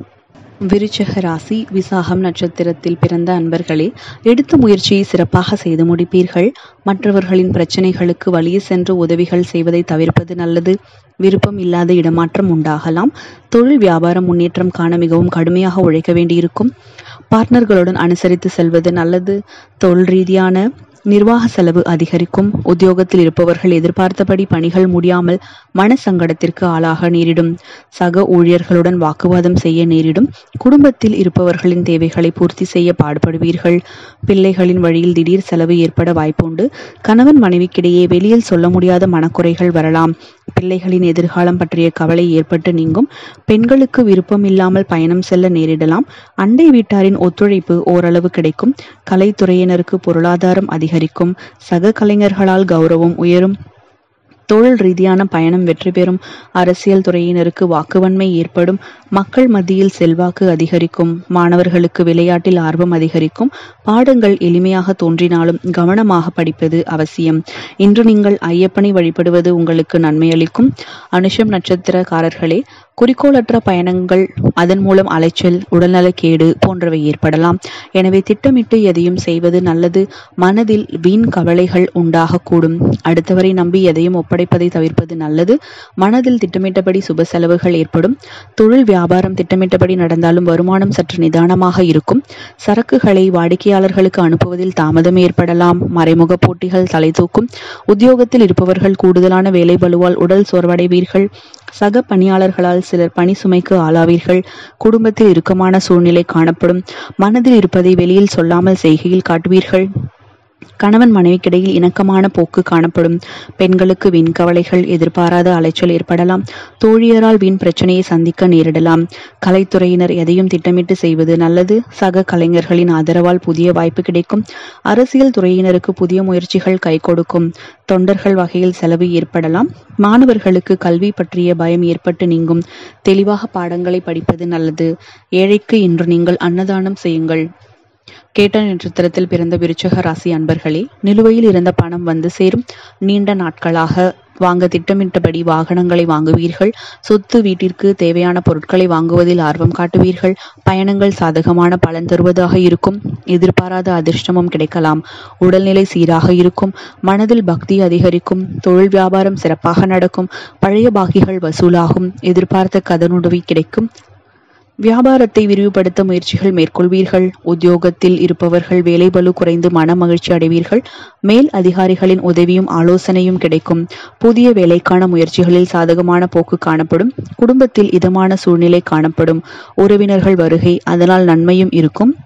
விருச்சக ராசி விசாகம் நட்சத்திரத்தில் பிறந்த அன்பர்களே எடுத்த முயற்சியை சிறப்பாக செய்து முடிப்பீர்கள் மற்றவர்களின் பிரச்சனைகளுக்கு வழியே சென்று உதவிகள் செய்வதை தவிர்ப்பது நல்லது விருப்பம் இல்லாத இடமாற்றம் உண்டாகலாம் தொழில் வியாபாரம் முன்னேற்றம் காண மிகவும் கடுமையாக உழைக்க வேண்டியிருக்கும் பார்ட்னர்களுடன் அனுசரித்து செல்வது நல்லது தொழில் ரீதியான நிர்வாக செலவு அதிகரிக்கும் உத்தியோகத்தில் இருப்பவர்கள் எதிர்பார்த்தபடி பணிகள் முடியாமல் மன சங்கடத்திற்கு ஆளாக நேரிடும் சக ஊழியர்களுடன் வாக்குவாதம் செய்ய நேரிடும் குடும்பத்தில் இருப்பவர்களின் தேவைகளை பூர்த்தி செய்ய பாடுபடுவீர்கள் பிள்ளைகளின் வழியில் திடீர் செலவு ஏற்பட வாய்ப்புண்டு கணவன் மனைவிக்கிடையே வெளியில் சொல்ல முடியாத மனக்குறைகள் வரலாம் பிள்ளைகளின் எதிர்காலம் பற்றிய கவலை ஏற்பட்டு நீங்கும் பெண்களுக்கு விருப்பம் இல்லாமல் பயணம் செல்ல நேரிடலாம் அண்டை வீட்டாரின் ஒத்துழைப்பு ஓரளவு கிடைக்கும் கலைத்துறையினருக்கு பொருளாதாரம் அதிகரிக்கும் சக கலைஞர்களால் கௌரவம் உயரும் தொழில் ரீதியான பயணம் வெற்றி பெறும் அரசியல் துறையினருக்கு வாக்குவன்மை ஏற்படும் மக்கள் மத்தியில் செல்வாக்கு அதிகரிக்கும் மாணவர்களுக்கு விளையாட்டில் ஆர்வம் அதிகரிக்கும் பாடங்கள் எளிமையாக தோன்றினாலும் கவனமாக படிப்பது அவசியம் இன்று நீங்கள் ஐயப்பனை வழிபடுவது உங்களுக்கு நன்மை அளிக்கும் அனுஷம் நட்சத்திரக்காரர்களே குறிக்கோளற்ற பயணங்கள் அதன் மூலம் அலைச்சல் உடல்நலக்கேடு போன்றவை ஏற்படலாம் எனவே திட்டமிட்டு எதையும் செய்வது நல்லது மனதில் வீண் கவலைகள் உண்டாகக்கூடும் அடுத்தவரை நம்பி எதையும் ஒப்படைப்பதை தவிர்ப்பது நல்லது மனதில் திட்டமிட்டபடி சுப செலவுகள் ஏற்படும் தொழில் வியாபாரம் திட்டமிட்டபடி நடந்தாலும் வருமானம் சற்று நிதானமாக இருக்கும் சரக்குகளை வாடிக்கையாளர்களுக்கு அனுப்புவதில் தாமதம் ஏற்படலாம் மறைமுக போட்டிகள் தலை தூக்கும் உத்தியோகத்தில் இருப்பவர்கள் கூடுதலான வேலை பலுவால் உடல் சோர்வடைவீர்கள் சக பணியாளர்களால் சிலர் பணி சுமைக்கு ஆளாவீர்கள் குடும்பத்தில் இறுக்கமான சூழ்நிலை காணப்படும் மனதில் இருப்பதை வெளியில் சொல்லாமல் செய்கையில் காட்டுவீர்கள் கணவன் மனைவிக்கிடையில் இணக்கமான போக்கு காணப்படும் பெண்களுக்கு வீண் கவலைகள் எதிர்பாராத அலைச்சல் ஏற்படலாம் தோழியரால் வீண் பிரச்சனையை சந்திக்க நேரிடலாம் கலைத்துறையினர் எதையும் திட்டமிட்டு செய்வது நல்லது சக கலைஞர்களின் ஆதரவால் புதிய வாய்ப்பு கிடைக்கும் அரசியல் துறையினருக்கு புதிய முயற்சிகள் கை கொடுக்கும் தொண்டர்கள் வகையில் செலவு ஏற்படலாம் மாணவர்களுக்கு கல்வி பற்றிய பயம் ஏற்பட்டு நீங்கும் தெளிவாக பாடங்களை படிப்பது நல்லது ஏழைக்கு இன்று நீங்கள் அன்னதானம் செய்யுங்கள் கேட்ட நட்சத்திரத்தில் பிறந்த விருச்சக ராசி அன்பர்களே நிலுவையில் இருந்த பணம் வந்து சேரும் நீண்ட நாட்களாக வாங்க திட்டமிட்டபடி வாகனங்களை வாங்குவீர்கள் சொத்து வீட்டிற்கு தேவையான பொருட்களை வாங்குவதில் ஆர்வம் காட்டுவீர்கள் பயணங்கள் சாதகமான பலன் தருவதாக இருக்கும் எதிர்பாராத அதிர்ஷ்டமும் கிடைக்கலாம் உடல்நிலை சீராக இருக்கும் மனதில் பக்தி அதிகரிக்கும் தொழில் வியாபாரம் சிறப்பாக நடக்கும் பழைய பாக்கிகள் வசூலாகும் எதிர்பார்த்த கடனுதவி கிடைக்கும் வியாபாரத்தை விரிவுபடுத்த முயற்சிகள் மேற்கொள்வீர்கள் உத்தியோகத்தில் இருப்பவர்கள் வேலை பளு குறைந்து மன மகிழ்ச்சி அடைவீர்கள் மேல் அதிகாரிகளின் உதவியும் ஆலோசனையும் கிடைக்கும் புதிய வேலைக்கான முயற்சிகளில் சாதகமான போக்கு காணப்படும் குடும்பத்தில் இதமான சூழ்நிலை காணப்படும் உறவினர்கள் வருகை அதனால் நன்மையும் இருக்கும்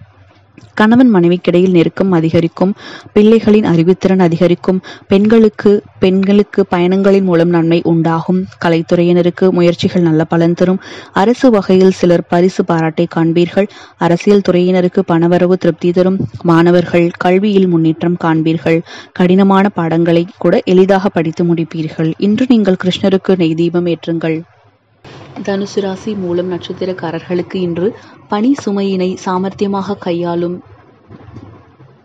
கணவன் மனைவிக்கிடையில் நெருக்கம் அதிகரிக்கும் பிள்ளைகளின் அறிவுத்திறன் அதிகரிக்கும் பெண்களுக்கு பெண்களுக்கு பயணங்களின் மூலம் நன்மை உண்டாகும் கலைத்துறையினருக்கு முயற்சிகள் நல்ல பலன் தரும் அரசு வகையில் சிலர் பரிசு பாராட்டை காண்பீர்கள் அரசியல் துறையினருக்கு பணவரவு திருப்தி தரும் மாணவர்கள் கல்வியில் முன்னேற்றம் காண்பீர்கள் கடினமான பாடங்களை கூட எளிதாக படித்து முடிப்பீர்கள் இன்று நீங்கள் கிருஷ்ணருக்கு நெய் தீபம் ஏற்றுங்கள் தனுசு ராசி மூலம் நட்சத்திரக்காரர்களுக்கு இன்று பணி சுமையினை சாமர்த்தியமாக கையாளும்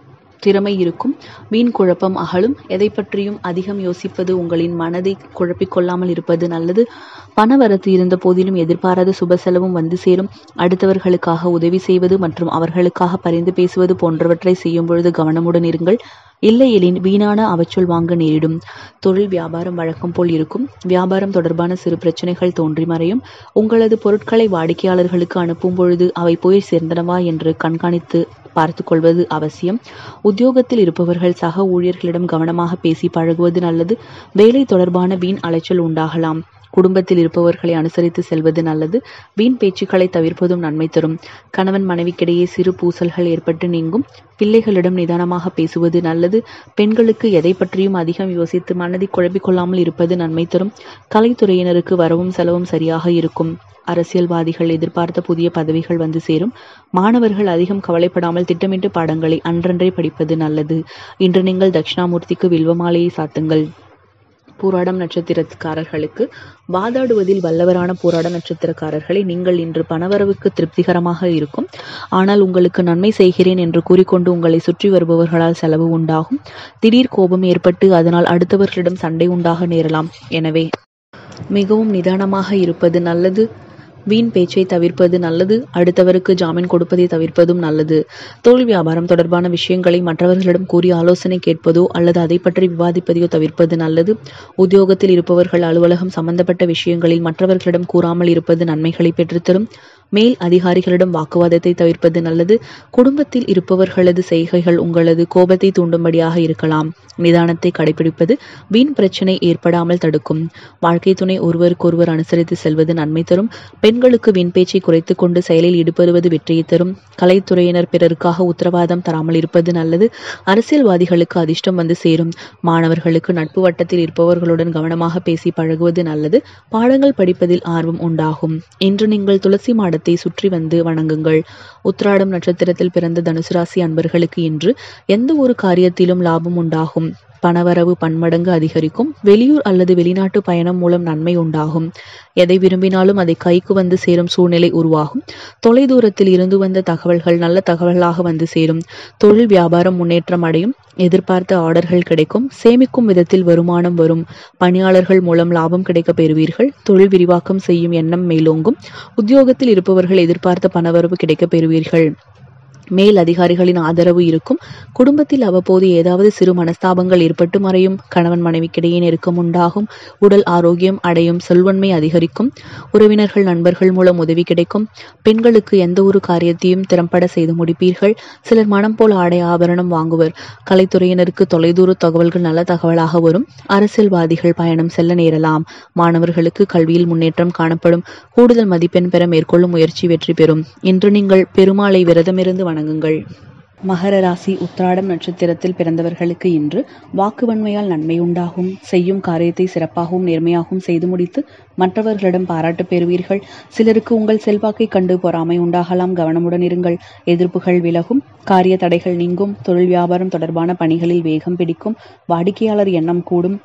திறமை இருக்கும் வீண் குழப்பம் அகலும் எதை பற்றியும் அதிகம் யோசிப்பது உங்களின் மனதை குழப்பிக் கொள்ளாமல் இருப்பது நல்லது பணவரத்து இருந்த போதிலும் எதிர்பாராத சுப செலவும் வந்து சேரும் அடுத்தவர்களுக்காக உதவி செய்வது மற்றும் அவர்களுக்காக பரிந்து பேசுவது போன்றவற்றை செய்யும் பொழுது கவனமுடன் இருங்கள் இல்லையெனில் வீணான அவச்சொல் வாங்க நேரிடும் தொழில் வியாபாரம் வழக்கம் போல் இருக்கும் வியாபாரம் தொடர்பான சிறு பிரச்சனைகள் தோன்றி மறையும் உங்களது பொருட்களை வாடிக்கையாளர்களுக்கு அனுப்பும் பொழுது அவை போய் சேர்ந்தனவா என்று கண்காணித்து பார்த்து கொள்வது அவசியம் உத்தியோகத்தில் இருப்பவர்கள் சக ஊழியர்களிடம் கவனமாக பேசி பழகுவது நல்லது வேலை தொடர்பான வீண் அலைச்சல் உண்டாகலாம் குடும்பத்தில் இருப்பவர்களை அனுசரித்து செல்வது நல்லது வீண் பேச்சுக்களை தவிர்ப்பதும் நன்மை தரும் கணவன் மனைவிக்கிடையே சிறு பூசல்கள் ஏற்பட்டு நீங்கும் பிள்ளைகளிடம் நிதானமாக பேசுவது நல்லது பெண்களுக்கு எதை பற்றியும் அதிகம் யோசித்து மனதை குழப்பிக் கொள்ளாமல் இருப்பது நன்மை தரும் கலைத்துறையினருக்கு வரவும் செலவும் சரியாக இருக்கும் அரசியல்வாதிகள் எதிர்பார்த்த புதிய பதவிகள் வந்து சேரும் மாணவர்கள் அதிகம் கவலைப்படாமல் திட்டமிட்டு பாடங்களை அன்றன்றே படிப்பது நல்லது இன்று நீங்கள் தட்சிணாமூர்த்திக்கு வில்வமாலையை சாத்துங்கள் பூராடம் நட்சத்திரக்காரர்களுக்கு வாதாடுவதில் வல்லவரான பூராட நட்சத்திரக்காரர்களை நீங்கள் இன்று பணவரவுக்கு திருப்திகரமாக இருக்கும் ஆனால் உங்களுக்கு நன்மை செய்கிறேன் என்று கூறிக்கொண்டு உங்களை சுற்றி வருபவர்களால் செலவு உண்டாகும் திடீர் கோபம் ஏற்பட்டு அதனால் அடுத்தவர்களிடம் சண்டை உண்டாக நேரலாம் எனவே மிகவும் நிதானமாக இருப்பது நல்லது வீண் பேச்சை தவிர்ப்பது நல்லது அடுத்தவருக்கு ஜாமீன் கொடுப்பதை தவிர்ப்பதும் நல்லது தொழில் வியாபாரம் தொடர்பான விஷயங்களை மற்றவர்களிடம் கூறி ஆலோசனை கேட்பதோ அல்லது அதை பற்றி விவாதிப்பதையோ தவிர்ப்பது நல்லது உத்தியோகத்தில் இருப்பவர்கள் அலுவலகம் சம்பந்தப்பட்ட விஷயங்களில் மற்றவர்களிடம் கூறாமல் இருப்பது நன்மைகளை பெற்றுத்தரும் மேல் அதிகாரிகளிடம் வாக்குவாதத்தை தவிர்ப்பது நல்லது குடும்பத்தில் இருப்பவர்களது செய்கைகள் உங்களது கோபத்தை தூண்டும்படியாக இருக்கலாம் நிதானத்தை கடைபிடிப்பது வீண் பிரச்சனை ஏற்படாமல் தடுக்கும் வாழ்க்கை துணை ஒருவருக்கொருவர் அனுசரித்து செல்வது நன்மை தரும் பெண்களுக்கு வீண் பேச்சை குறைத்துக் கொண்டு செயலில் ஈடுபடுவது வெற்றியை தரும் கலைத்துறையினர் பிறருக்காக உத்தரவாதம் தராமல் இருப்பது நல்லது அரசியல்வாதிகளுக்கு அதிர்ஷ்டம் வந்து சேரும் மாணவர்களுக்கு நட்பு வட்டத்தில் இருப்பவர்களுடன் கவனமாக பேசி பழகுவது நல்லது பாடங்கள் படிப்பதில் ஆர்வம் உண்டாகும் இன்று நீங்கள் துளசி மாடத்தை சுற்றி வந்து வணங்குங்கள் உத்திராடம் நட்சத்திரத்தில் பிறந்த தனுசு ராசி அன்பர்களுக்கு இன்று எந்த ஒரு காரியத்திலும் லாபம் உண்டாகும் பணவரவு பன்மடங்கு அதிகரிக்கும் வெளியூர் அல்லது வெளிநாட்டு பயணம் மூலம் நன்மை உண்டாகும் எதை விரும்பினாலும் அதை கைக்கு வந்து சேரும் சூழ்நிலை உருவாகும் தொலைதூரத்தில் இருந்து வந்த தகவல்கள் நல்ல தகவல்களாக வந்து சேரும் தொழில் வியாபாரம் முன்னேற்றம் அடையும் எதிர்பார்த்த ஆர்டர்கள் கிடைக்கும் சேமிக்கும் விதத்தில் வருமானம் வரும் பணியாளர்கள் மூலம் லாபம் கிடைக்க பெறுவீர்கள் தொழில் விரிவாக்கம் செய்யும் எண்ணம் மேலோங்கும் உத்தியோகத்தில் இருப்பவர்கள் எதிர்பார்த்த பணவரவு கிடைக்க பெறுவீர்கள் மேல் அதிகாரிகளின் ஆதரவு இருக்கும் குடும்பத்தில் அவ்வப்போது ஏதாவது சிறு மனஸ்தாபங்கள் ஏற்பட்டு மறையும் கணவன் மனைவிக்கிடையே நெருக்கம் உண்டாகும் உடல் ஆரோக்கியம் அடையும் செல்வன்மை அதிகரிக்கும் உறவினர்கள் நண்பர்கள் மூலம் உதவி கிடைக்கும் பெண்களுக்கு எந்த ஒரு காரியத்தையும் திறம்பட செய்து முடிப்பீர்கள் சிலர் மனம் போல் ஆடை ஆபரணம் வாங்குவர் கலைத்துறையினருக்கு தொலைதூர தகவல்கள் நல்ல தகவலாக வரும் அரசியல்வாதிகள் பயணம் செல்ல நேரலாம் மாணவர்களுக்கு கல்வியில் முன்னேற்றம் காணப்படும் கூடுதல் மதிப்பெண் பெற மேற்கொள்ளும் முயற்சி வெற்றி பெறும் இன்று நீங்கள் பெருமாளை விரதமிருந்து வணங்குங்கள் மகர ராசி உத்திராடம் நட்சத்திரத்தில் பிறந்தவர்களுக்கு இன்று வாக்குவன்மையால் நன்மை உண்டாகும் செய்யும் காரியத்தை சிறப்பாகவும் நேர்மையாகவும் செய்து முடித்து மற்றவர்களிடம் பாராட்டு பெறுவீர்கள் சிலருக்கு உங்கள் செல்வாக்கை கண்டு பொறாமை உண்டாகலாம் கவனமுடன் இருங்கள் எதிர்ப்புகள் விலகும் காரிய தடைகள் நீங்கும் தொழில் வியாபாரம் தொடர்பான பணிகளில் வேகம் பிடிக்கும் வாடிக்கையாளர் எண்ணம் கூடும்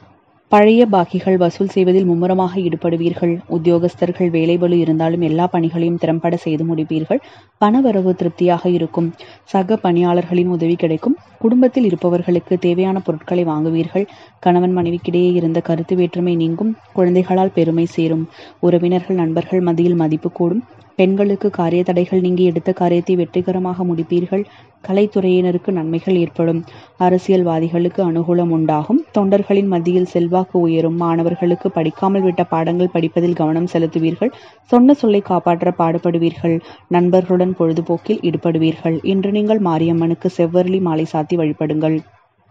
பழைய பாக்கிகள் வசூல் செய்வதில் மும்முரமாக ஈடுபடுவீர்கள் உத்தியோகஸ்தர்கள் வேலைபளு இருந்தாலும் எல்லா பணிகளையும் திறம்பட செய்து முடிப்பீர்கள் பணவரவு திருப்தியாக இருக்கும் சக பணியாளர்களின் உதவி கிடைக்கும் குடும்பத்தில் இருப்பவர்களுக்கு தேவையான பொருட்களை வாங்குவீர்கள் கணவன் மனைவிக்கிடையே இருந்த கருத்து வேற்றுமை நீங்கும் குழந்தைகளால் பெருமை சேரும் உறவினர்கள் நண்பர்கள் மத்தியில் மதிப்பு கூடும் பெண்களுக்கு காரிய தடைகள் நீங்கி எடுத்த காரியத்தை வெற்றிகரமாக முடிப்பீர்கள் கலைத்துறையினருக்கு நன்மைகள் ஏற்படும் அரசியல்வாதிகளுக்கு அனுகூலம் உண்டாகும் தொண்டர்களின் மத்தியில் செல்வாக்கு உயரும் மாணவர்களுக்கு படிக்காமல் விட்ட பாடங்கள் படிப்பதில் கவனம் செலுத்துவீர்கள் சொன்ன சொல்லை காப்பாற்ற பாடுபடுவீர்கள் நண்பர்களுடன் பொழுதுபோக்கில் ஈடுபடுவீர்கள் இன்று நீங்கள் மாரியம்மனுக்கு செவ்வரளி மாலை சாத்தி வழிபடுங்கள்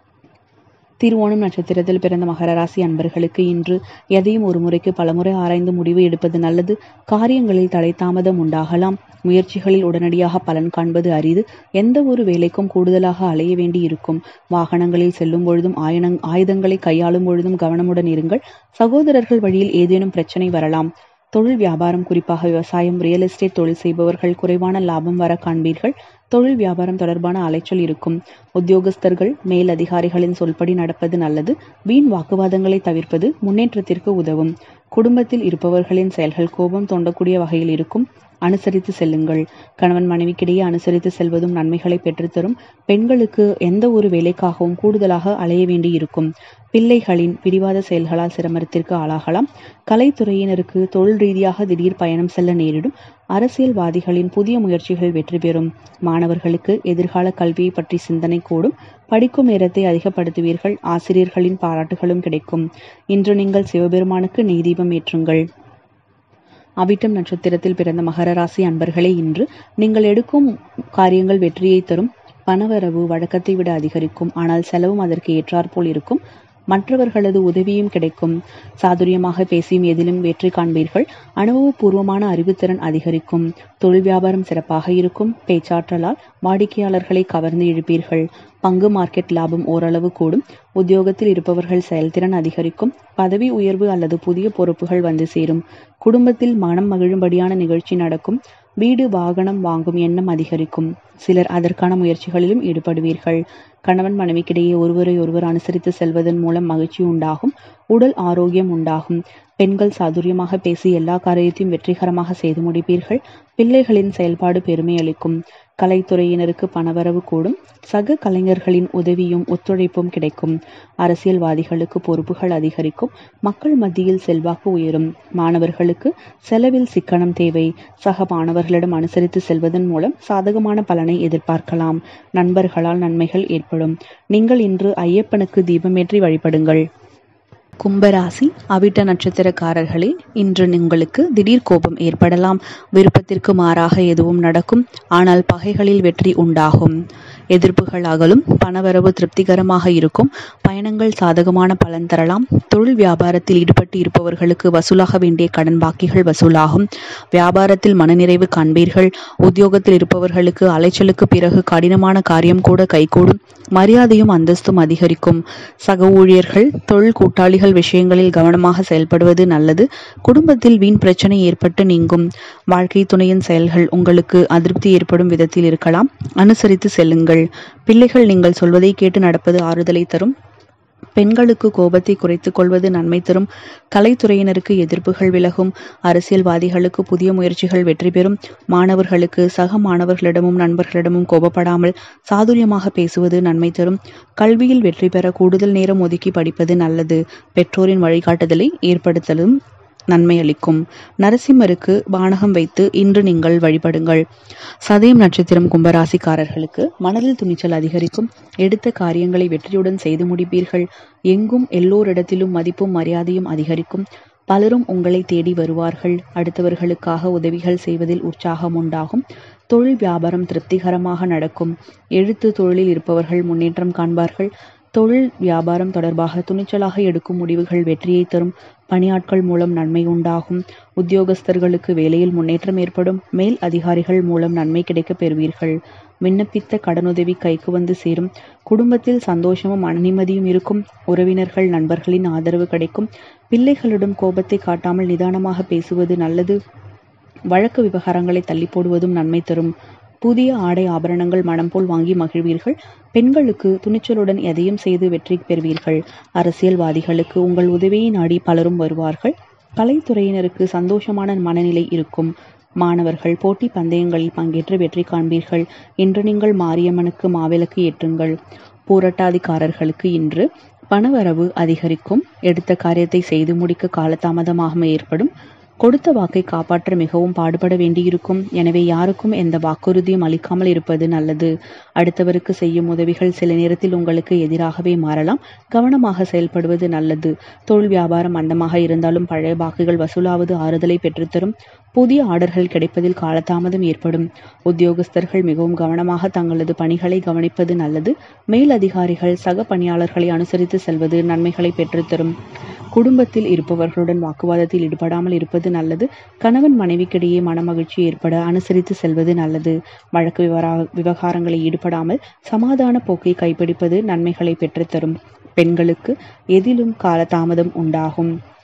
திருவோணம் நட்சத்திரத்தில் பிறந்த மகர ராசி அன்பர்களுக்கு இன்று எதையும் ஒரு முறைக்கு பலமுறை ஆராய்ந்து முடிவு எடுப்பது நல்லது காரியங்களில் தடை தாமதம் உண்டாகலாம் முயற்சிகளில் உடனடியாக பலன் காண்பது அரிது எந்த ஒரு வேலைக்கும் கூடுதலாக அலைய வேண்டி இருக்கும் வாகனங்களில் செல்லும் பொழுதும் ஆயுதங் ஆயுதங்களை கையாளும் பொழுதும் கவனமுடன் இருங்கள் சகோதரர்கள் வழியில் ஏதேனும் பிரச்சனை வரலாம் தொழில் வியாபாரம் குறிப்பாக விவசாயம் ரியல் எஸ்டேட் தொழில் செய்பவர்கள் குறைவான லாபம் வர காண்பீர்கள் தொழில் வியாபாரம் தொடர்பான அலைச்சல் இருக்கும் உத்தியோகஸ்தர்கள் மேல் அதிகாரிகளின் சொல்படி நடப்பது நல்லது வீண் வாக்குவாதங்களை தவிர்ப்பது முன்னேற்றத்திற்கு உதவும் குடும்பத்தில் இருப்பவர்களின் செயல்கள் கோபம் தோண்டக்கூடிய வகையில் இருக்கும் அனுசரித்து செல்லுங்கள் கணவன் மனைவிக்கிடையே அனுசரித்து செல்வதும் நன்மைகளை பெற்றுத்தரும் பெண்களுக்கு எந்த ஒரு வேலைக்காகவும் கூடுதலாக அலைய வேண்டி இருக்கும் பிள்ளைகளின் பிடிவாத செயல்களால் சிரமத்திற்கு ஆளாகலாம் கலைத்துறையினருக்கு தொழில் ரீதியாக திடீர் பயணம் செல்ல நேரிடும் அரசியல்வாதிகளின் புதிய முயற்சிகள் வெற்றி பெறும் மாணவர்களுக்கு எதிர்கால கல்வியை பற்றி சிந்தனை கூடும் படிக்கும் நேரத்தை அதிகப்படுத்துவீர்கள் ஆசிரியர்களின் பாராட்டுகளும் கிடைக்கும் இன்று நீங்கள் சிவபெருமானுக்கு நெய் தீபம் ஏற்றுங்கள் அவிட்டம் நட்சத்திரத்தில் பிறந்த மகர ராசி அன்பர்களே இன்று நீங்கள் எடுக்கும் காரியங்கள் வெற்றியை தரும் பணவரவு வழக்கத்தை விட அதிகரிக்கும் ஆனால் செலவும் அதற்கு ஏற்றாற்போல் இருக்கும் மற்றவர்களது உதவியும் கிடைக்கும் சாதுரியமாக பேசியும் எதிலும் வெற்றி காண்பீர்கள் அனுபவபூர்வமான அறிவுத்திறன் அதிகரிக்கும் தொழில் வியாபாரம் சிறப்பாக இருக்கும் பேச்சாற்றலால் வாடிக்கையாளர்களை கவர்ந்து இழுப்பீர்கள் பங்கு மார்க்கெட் லாபம் ஓரளவு கூடும் உத்தியோகத்தில் இருப்பவர்கள் செயல்திறன் அதிகரிக்கும் பதவி உயர்வு அல்லது புதிய பொறுப்புகள் வந்து சேரும் குடும்பத்தில் மனம் மகிழும்படியான நிகழ்ச்சி நடக்கும் வீடு வாகனம் வாங்கும் எண்ணம் அதிகரிக்கும் சிலர் அதற்கான முயற்சிகளிலும் ஈடுபடுவீர்கள் கணவன் மனைவிக்கிடையே ஒருவரை ஒருவர் அனுசரித்து செல்வதன் மூலம் மகிழ்ச்சி உண்டாகும் உடல் ஆரோக்கியம் உண்டாகும் பெண்கள் சாதுரியமாக பேசி எல்லா காரியத்தையும் வெற்றிகரமாக செய்து முடிப்பீர்கள் பிள்ளைகளின் செயல்பாடு பெருமை அளிக்கும் கலைத்துறையினருக்கு பணவரவு கூடும் சக கலைஞர்களின் உதவியும் ஒத்துழைப்பும் கிடைக்கும் அரசியல்வாதிகளுக்கு பொறுப்புகள் அதிகரிக்கும் மக்கள் மத்தியில் செல்வாக்கு உயரும் மாணவர்களுக்கு செலவில் சிக்கனம் தேவை சக மாணவர்களிடம் அனுசரித்து செல்வதன் மூலம் சாதகமான பலனை எதிர்பார்க்கலாம் நண்பர்களால் நன்மைகள் ஏற்படும் நீங்கள் இன்று ஐயப்பனுக்கு தீபமேற்றி வழிபடுங்கள் கும்பராசி அவிட்ட நட்சத்திரக்காரர்களே இன்று உங்களுக்கு திடீர் கோபம் ஏற்படலாம் விருப்பத்திற்கு மாறாக எதுவும் நடக்கும் ஆனால் பகைகளில் வெற்றி உண்டாகும் எதிர்ப்புகள் அகலும் பணவரவு திருப்திகரமாக இருக்கும் பயணங்கள் சாதகமான பலன் தரலாம் தொழில் வியாபாரத்தில் ஈடுபட்டு இருப்பவர்களுக்கு வசூலாக வேண்டிய கடன் பாக்கிகள் வசூலாகும் வியாபாரத்தில் மனநிறைவு காண்பீர்கள் உத்தியோகத்தில் இருப்பவர்களுக்கு அலைச்சலுக்கு பிறகு கடினமான காரியம் கூட கைகூடும் மரியாதையும் அந்தஸ்தும் அதிகரிக்கும் சக ஊழியர்கள் தொழில் கூட்டாளிகள் விஷயங்களில் கவனமாக செயல்படுவது நல்லது குடும்பத்தில் வீண் பிரச்சனை ஏற்பட்டு நீங்கும் வாழ்க்கை துணையின் செயல்கள் உங்களுக்கு அதிருப்தி ஏற்படும் விதத்தில் இருக்கலாம் அனுசரித்து செல்லுங்கள் பிள்ளைகள் நீங்கள் சொல்வதை கேட்டு நடப்பது ஆறுதலை தரும் பெண்களுக்கு கோபத்தை குறைத்துக் கொள்வது நன்மை தரும் கலைத்துறையினருக்கு எதிர்ப்புகள் விலகும் அரசியல்வாதிகளுக்கு புதிய முயற்சிகள் வெற்றி பெறும் மாணவர்களுக்கு சக மாணவர்களிடமும் நண்பர்களிடமும் கோபப்படாமல் சாதுரியமாக பேசுவது நன்மை தரும் கல்வியில் வெற்றி பெற கூடுதல் நேரம் ஒதுக்கி படிப்பது நல்லது பெற்றோரின் வழிகாட்டுதலை ஏற்படுத்தலும் நன்மை அளிக்கும் நரசிம்மருக்கு வானகம் வைத்து இன்று நீங்கள் வழிபடுங்கள் சதயம் நட்சத்திரம் கும்பராசிக்காரர்களுக்கு மனதில் துணிச்சல் அதிகரிக்கும் எடுத்த காரியங்களை வெற்றியுடன் செய்து முடிப்பீர்கள் எங்கும் எல்லோரிடத்திலும் மதிப்பும் மரியாதையும் அதிகரிக்கும் பலரும் உங்களை தேடி வருவார்கள் அடுத்தவர்களுக்காக உதவிகள் செய்வதில் உற்சாகம் உண்டாகும் தொழில் வியாபாரம் திருப்திகரமாக நடக்கும் எழுத்து தொழிலில் இருப்பவர்கள் முன்னேற்றம் காண்பார்கள் தொழில் வியாபாரம் தொடர்பாக துணிச்சலாக எடுக்கும் முடிவுகள் வெற்றியை தரும் பணியாட்கள் மூலம் நன்மை உண்டாகும் உத்தியோகஸ்தர்களுக்கு வேலையில் முன்னேற்றம் ஏற்படும் மேல் அதிகாரிகள் மூலம் நன்மை கிடைக்கப் பெறுவீர்கள் விண்ணப்பித்த கடனுதவி கைக்கு வந்து சேரும் குடும்பத்தில் சந்தோஷமும் மனநிம்மதியும் இருக்கும் உறவினர்கள் நண்பர்களின் ஆதரவு கிடைக்கும் பிள்ளைகளிடம் கோபத்தை காட்டாமல் நிதானமாக பேசுவது நல்லது வழக்கு விவகாரங்களை தள்ளி போடுவதும் நன்மை தரும் புதிய ஆடை ஆபரணங்கள் மனம் போல் வாங்கி மகிழ்வீர்கள் பெண்களுக்கு துணிச்சலுடன் எதையும் செய்து வெற்றி பெறுவீர்கள் அரசியல்வாதிகளுக்கு உங்கள் உதவியை நாடி பலரும் வருவார்கள் கலைத்துறையினருக்கு சந்தோஷமான மனநிலை இருக்கும் மாணவர்கள் போட்டி பந்தயங்களில் பங்கேற்று வெற்றி காண்பீர்கள் இன்று நீங்கள் மாரியம்மனுக்கு மாவிளக்கு ஏற்றுங்கள் பூரட்டாதிக்காரர்களுக்கு இன்று பணவரவு அதிகரிக்கும் எடுத்த காரியத்தை செய்து முடிக்க காலதாமதமாக ஏற்படும் கொடுத்த வாக்கை காப்பாற்ற மிகவும் பாடுபட வேண்டியிருக்கும் எனவே யாருக்கும் எந்த வாக்குறுதியும் அளிக்காமல் இருப்பது நல்லது அடுத்தவருக்கு செய்யும் உதவிகள் சில நேரத்தில் உங்களுக்கு எதிராகவே மாறலாம் கவனமாக செயல்படுவது நல்லது தொழில் வியாபாரம் மந்தமாக இருந்தாலும் பழைய பாக்குகள் வசூலாவது ஆறுதலை பெற்றுத்தரும் புதிய ஆர்டர்கள் கிடைப்பதில் காலதாமதம் ஏற்படும் உத்தியோகஸ்தர்கள் மிகவும் கவனமாக தங்களது பணிகளை கவனிப்பது நல்லது மேல் அதிகாரிகள் சக பணியாளர்களை அனுசரித்து செல்வது நன்மைகளை பெற்றுத்தரும் குடும்பத்தில் இருப்பவர்களுடன் வாக்குவாதத்தில் ஈடுபடாமல் இருப்பது நல்லது கணவன் மனைவிக்கிடையே மனமகிழ்ச்சி ஏற்பட அனுசரித்து செல்வது நல்லது வழக்கு விவரா விவகாரங்களில் ஈடுபடாமல் சமாதான போக்கை கைப்பிடிப்பது நன்மைகளை பெற்றுத்தரும் பெண்களுக்கு எதிலும் காலதாமதம் உண்டாகும்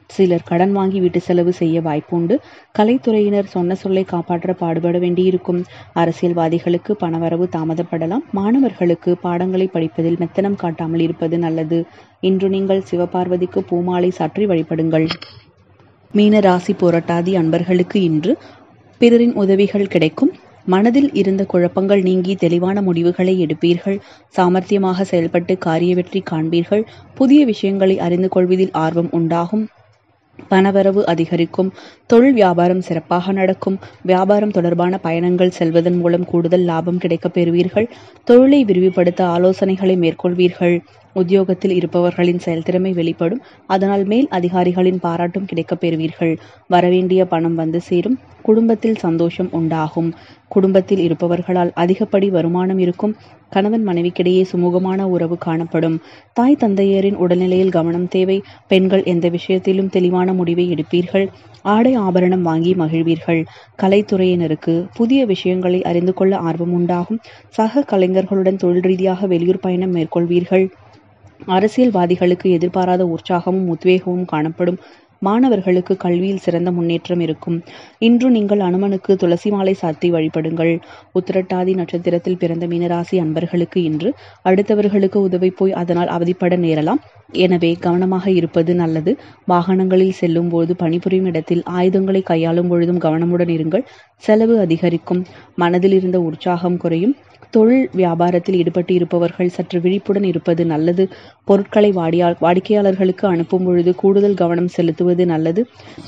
சிலர் கடன் வாங்கி வீட்டு செலவு செய்ய வாய்ப்புண்டு கலைத்துறையினர் சொன்ன சொல்லை காப்பாற்ற பாடுபட வேண்டியிருக்கும் அரசியல்வாதிகளுக்கு பணவரவு தாமதப்படலாம் மாணவர்களுக்கு பாடங்களை படிப்பதில் மெத்தனம் காட்டாமல் இருப்பது நல்லது இன்று நீங்கள் சிவபார்வதிக்கு பூமாலை சாற்றி வழிபடுங்கள் மீன ராசி போராட்டாதி அன்பர்களுக்கு இன்று பிறரின் உதவிகள் கிடைக்கும் மனதில் இருந்த குழப்பங்கள் நீங்கி தெளிவான முடிவுகளை எடுப்பீர்கள் சாமர்த்தியமாக செயல்பட்டு காரிய வெற்றி காண்பீர்கள் புதிய விஷயங்களை அறிந்து கொள்வதில் ஆர்வம் உண்டாகும் பணவரவு அதிகரிக்கும் தொழில் வியாபாரம் சிறப்பாக நடக்கும் வியாபாரம் தொடர்பான பயணங்கள் செல்வதன் மூலம் கூடுதல் லாபம் கிடைக்கப் பெறுவீர்கள் தொழிலை விரிவுபடுத்த ஆலோசனைகளை மேற்கொள்வீர்கள் உத்தியோகத்தில் இருப்பவர்களின் செயல்திறமை வெளிப்படும் அதனால் மேல் அதிகாரிகளின் பாராட்டும் கிடைக்கப் பெறுவீர்கள் வரவேண்டிய பணம் வந்து சேரும் குடும்பத்தில் சந்தோஷம் உண்டாகும் குடும்பத்தில் இருப்பவர்களால் அதிகப்படி வருமானம் இருக்கும் கணவன் மனைவிக்கிடையே சுமூகமான உறவு காணப்படும் தாய் தந்தையரின் உடல்நிலையில் கவனம் தேவை பெண்கள் எந்த விஷயத்திலும் தெளிவான முடிவை எடுப்பீர்கள் ஆடை ஆபரணம் வாங்கி மகிழ்வீர்கள் கலைத்துறையினருக்கு புதிய விஷயங்களை அறிந்து கொள்ள ஆர்வம் உண்டாகும் சக கலைஞர்களுடன் தொழில் ரீதியாக வெளியூர் பயணம் மேற்கொள்வீர்கள் அரசியல்வாதிகளுக்கு எதிர்பாராத உற்சாகமும் உத்வேகமும் காணப்படும் மாணவர்களுக்கு கல்வியில் சிறந்த முன்னேற்றம் இருக்கும் இன்று நீங்கள் அனுமனுக்கு துளசி மாலை சாத்தி வழிபடுங்கள் உத்திரட்டாதி நட்சத்திரத்தில் பிறந்த மீனராசி அன்பர்களுக்கு இன்று அடுத்தவர்களுக்கு உதவி போய் அதனால் அவதிப்பட நேரலாம் எனவே கவனமாக இருப்பது நல்லது வாகனங்களில் செல்லும் போது பணிபுரியும் இடத்தில் ஆயுதங்களை கையாளும் பொழுதும் கவனமுடன் இருங்கள் செலவு அதிகரிக்கும் மனதில் இருந்த உற்சாகம் குறையும் தொழில் வியாபாரத்தில் ஈடுபட்டு இருப்பவர்கள் சற்று விழிப்புடன் இருப்பது நல்லது பொருட்களை வாடியா வாடிக்கையாளர்களுக்கு அனுப்பும் பொழுது கூடுதல் கவனம் செலுத்துவது நல்லது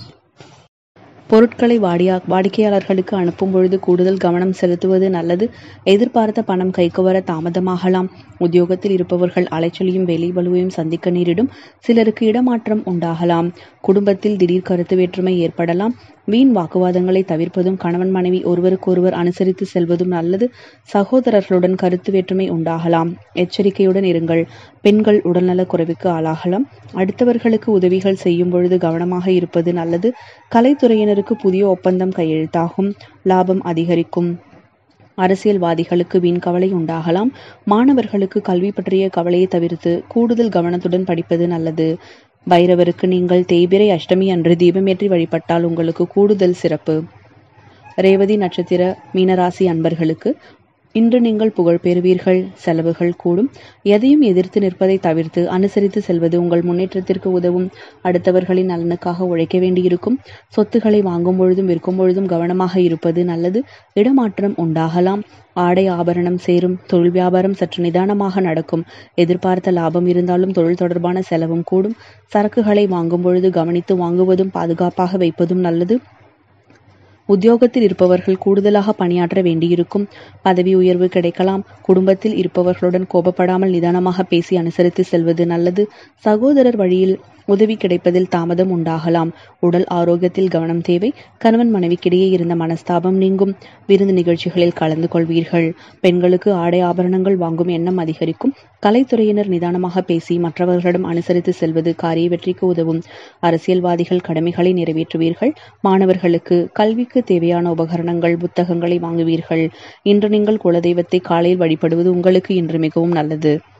பொருட்களை வாடியா வாடிக்கையாளர்களுக்கு அனுப்பும் பொழுது கூடுதல் கவனம் செலுத்துவது நல்லது எதிர்பார்த்த பணம் கைக்கு வர தாமதமாகலாம் உத்தியோகத்தில் இருப்பவர்கள் அலைச்சலையும் வேலை வலுவையும் சந்திக்க நேரிடும் சிலருக்கு இடமாற்றம் உண்டாகலாம் குடும்பத்தில் திடீர் கருத்து வேற்றுமை ஏற்படலாம் வீண் வாக்குவாதங்களை தவிர்ப்பதும் கணவன் மனைவி ஒருவருக்கொருவர் அனுசரித்து செல்வதும் நல்லது சகோதரர்களுடன் கருத்து வேற்றுமை உண்டாகலாம் எச்சரிக்கையுடன் இருங்கள் பெண்கள் உடல்நலக் குறைவுக்கு ஆளாகலாம் அடுத்தவர்களுக்கு உதவிகள் செய்யும் பொழுது கவனமாக இருப்பது நல்லது கலைத்துறையினருக்கு புதிய ஒப்பந்தம் கையெழுத்தாகும் லாபம் அதிகரிக்கும் அரசியல்வாதிகளுக்கு வீண் கவலை உண்டாகலாம் மாணவர்களுக்கு கல்வி பற்றிய கவலையை தவிர்த்து கூடுதல் கவனத்துடன் படிப்பது நல்லது பைரவருக்கு நீங்கள் தேய்பிரை அஷ்டமி அன்று தீபமேற்றி வழிபட்டால் உங்களுக்கு கூடுதல் சிறப்பு ரேவதி நட்சத்திர மீனராசி அன்பர்களுக்கு இன்று நீங்கள் புகழ் பெறுவீர்கள் செலவுகள் கூடும் எதையும் எதிர்த்து நிற்பதை தவிர்த்து அனுசரித்து செல்வது உங்கள் முன்னேற்றத்திற்கு உதவும் அடுத்தவர்களின் நலனுக்காக உழைக்க வேண்டியிருக்கும் சொத்துக்களை வாங்கும் பொழுதும் விற்கும் பொழுதும் கவனமாக இருப்பது நல்லது இடமாற்றம் உண்டாகலாம் ஆடை ஆபரணம் சேரும் தொழில் வியாபாரம் சற்று நிதானமாக நடக்கும் எதிர்பார்த்த லாபம் இருந்தாலும் தொழில் தொடர்பான செலவும் கூடும் சரக்குகளை வாங்கும் பொழுது கவனித்து வாங்குவதும் பாதுகாப்பாக வைப்பதும் நல்லது உத்தியோகத்தில் இருப்பவர்கள் கூடுதலாக பணியாற்ற வேண்டியிருக்கும் பதவி உயர்வு கிடைக்கலாம் குடும்பத்தில் இருப்பவர்களுடன் கோபப்படாமல் நிதானமாக பேசி அனுசரித்து செல்வது நல்லது சகோதரர் வழியில் உதவி கிடைப்பதில் தாமதம் உண்டாகலாம் உடல் ஆரோக்கியத்தில் கவனம் தேவை கணவன் மனைவிக்கிடையே இருந்த மனஸ்தாபம் நீங்கும் விருந்து நிகழ்ச்சிகளில் கலந்து கொள்வீர்கள் பெண்களுக்கு ஆடை ஆபரணங்கள் வாங்கும் எண்ணம் அதிகரிக்கும் கலைத்துறையினர் நிதானமாக பேசி மற்றவர்களிடம் அனுசரித்து செல்வது காரிய வெற்றிக்கு உதவும் அரசியல்வாதிகள் கடமைகளை நிறைவேற்றுவீர்கள் மாணவர்களுக்கு கல்விக்கு தேவையான உபகரணங்கள் புத்தகங்களை வாங்குவீர்கள் இன்று நீங்கள் குலதெய்வத்தை காலையில் வழிபடுவது உங்களுக்கு இன்று மிகவும் நல்லது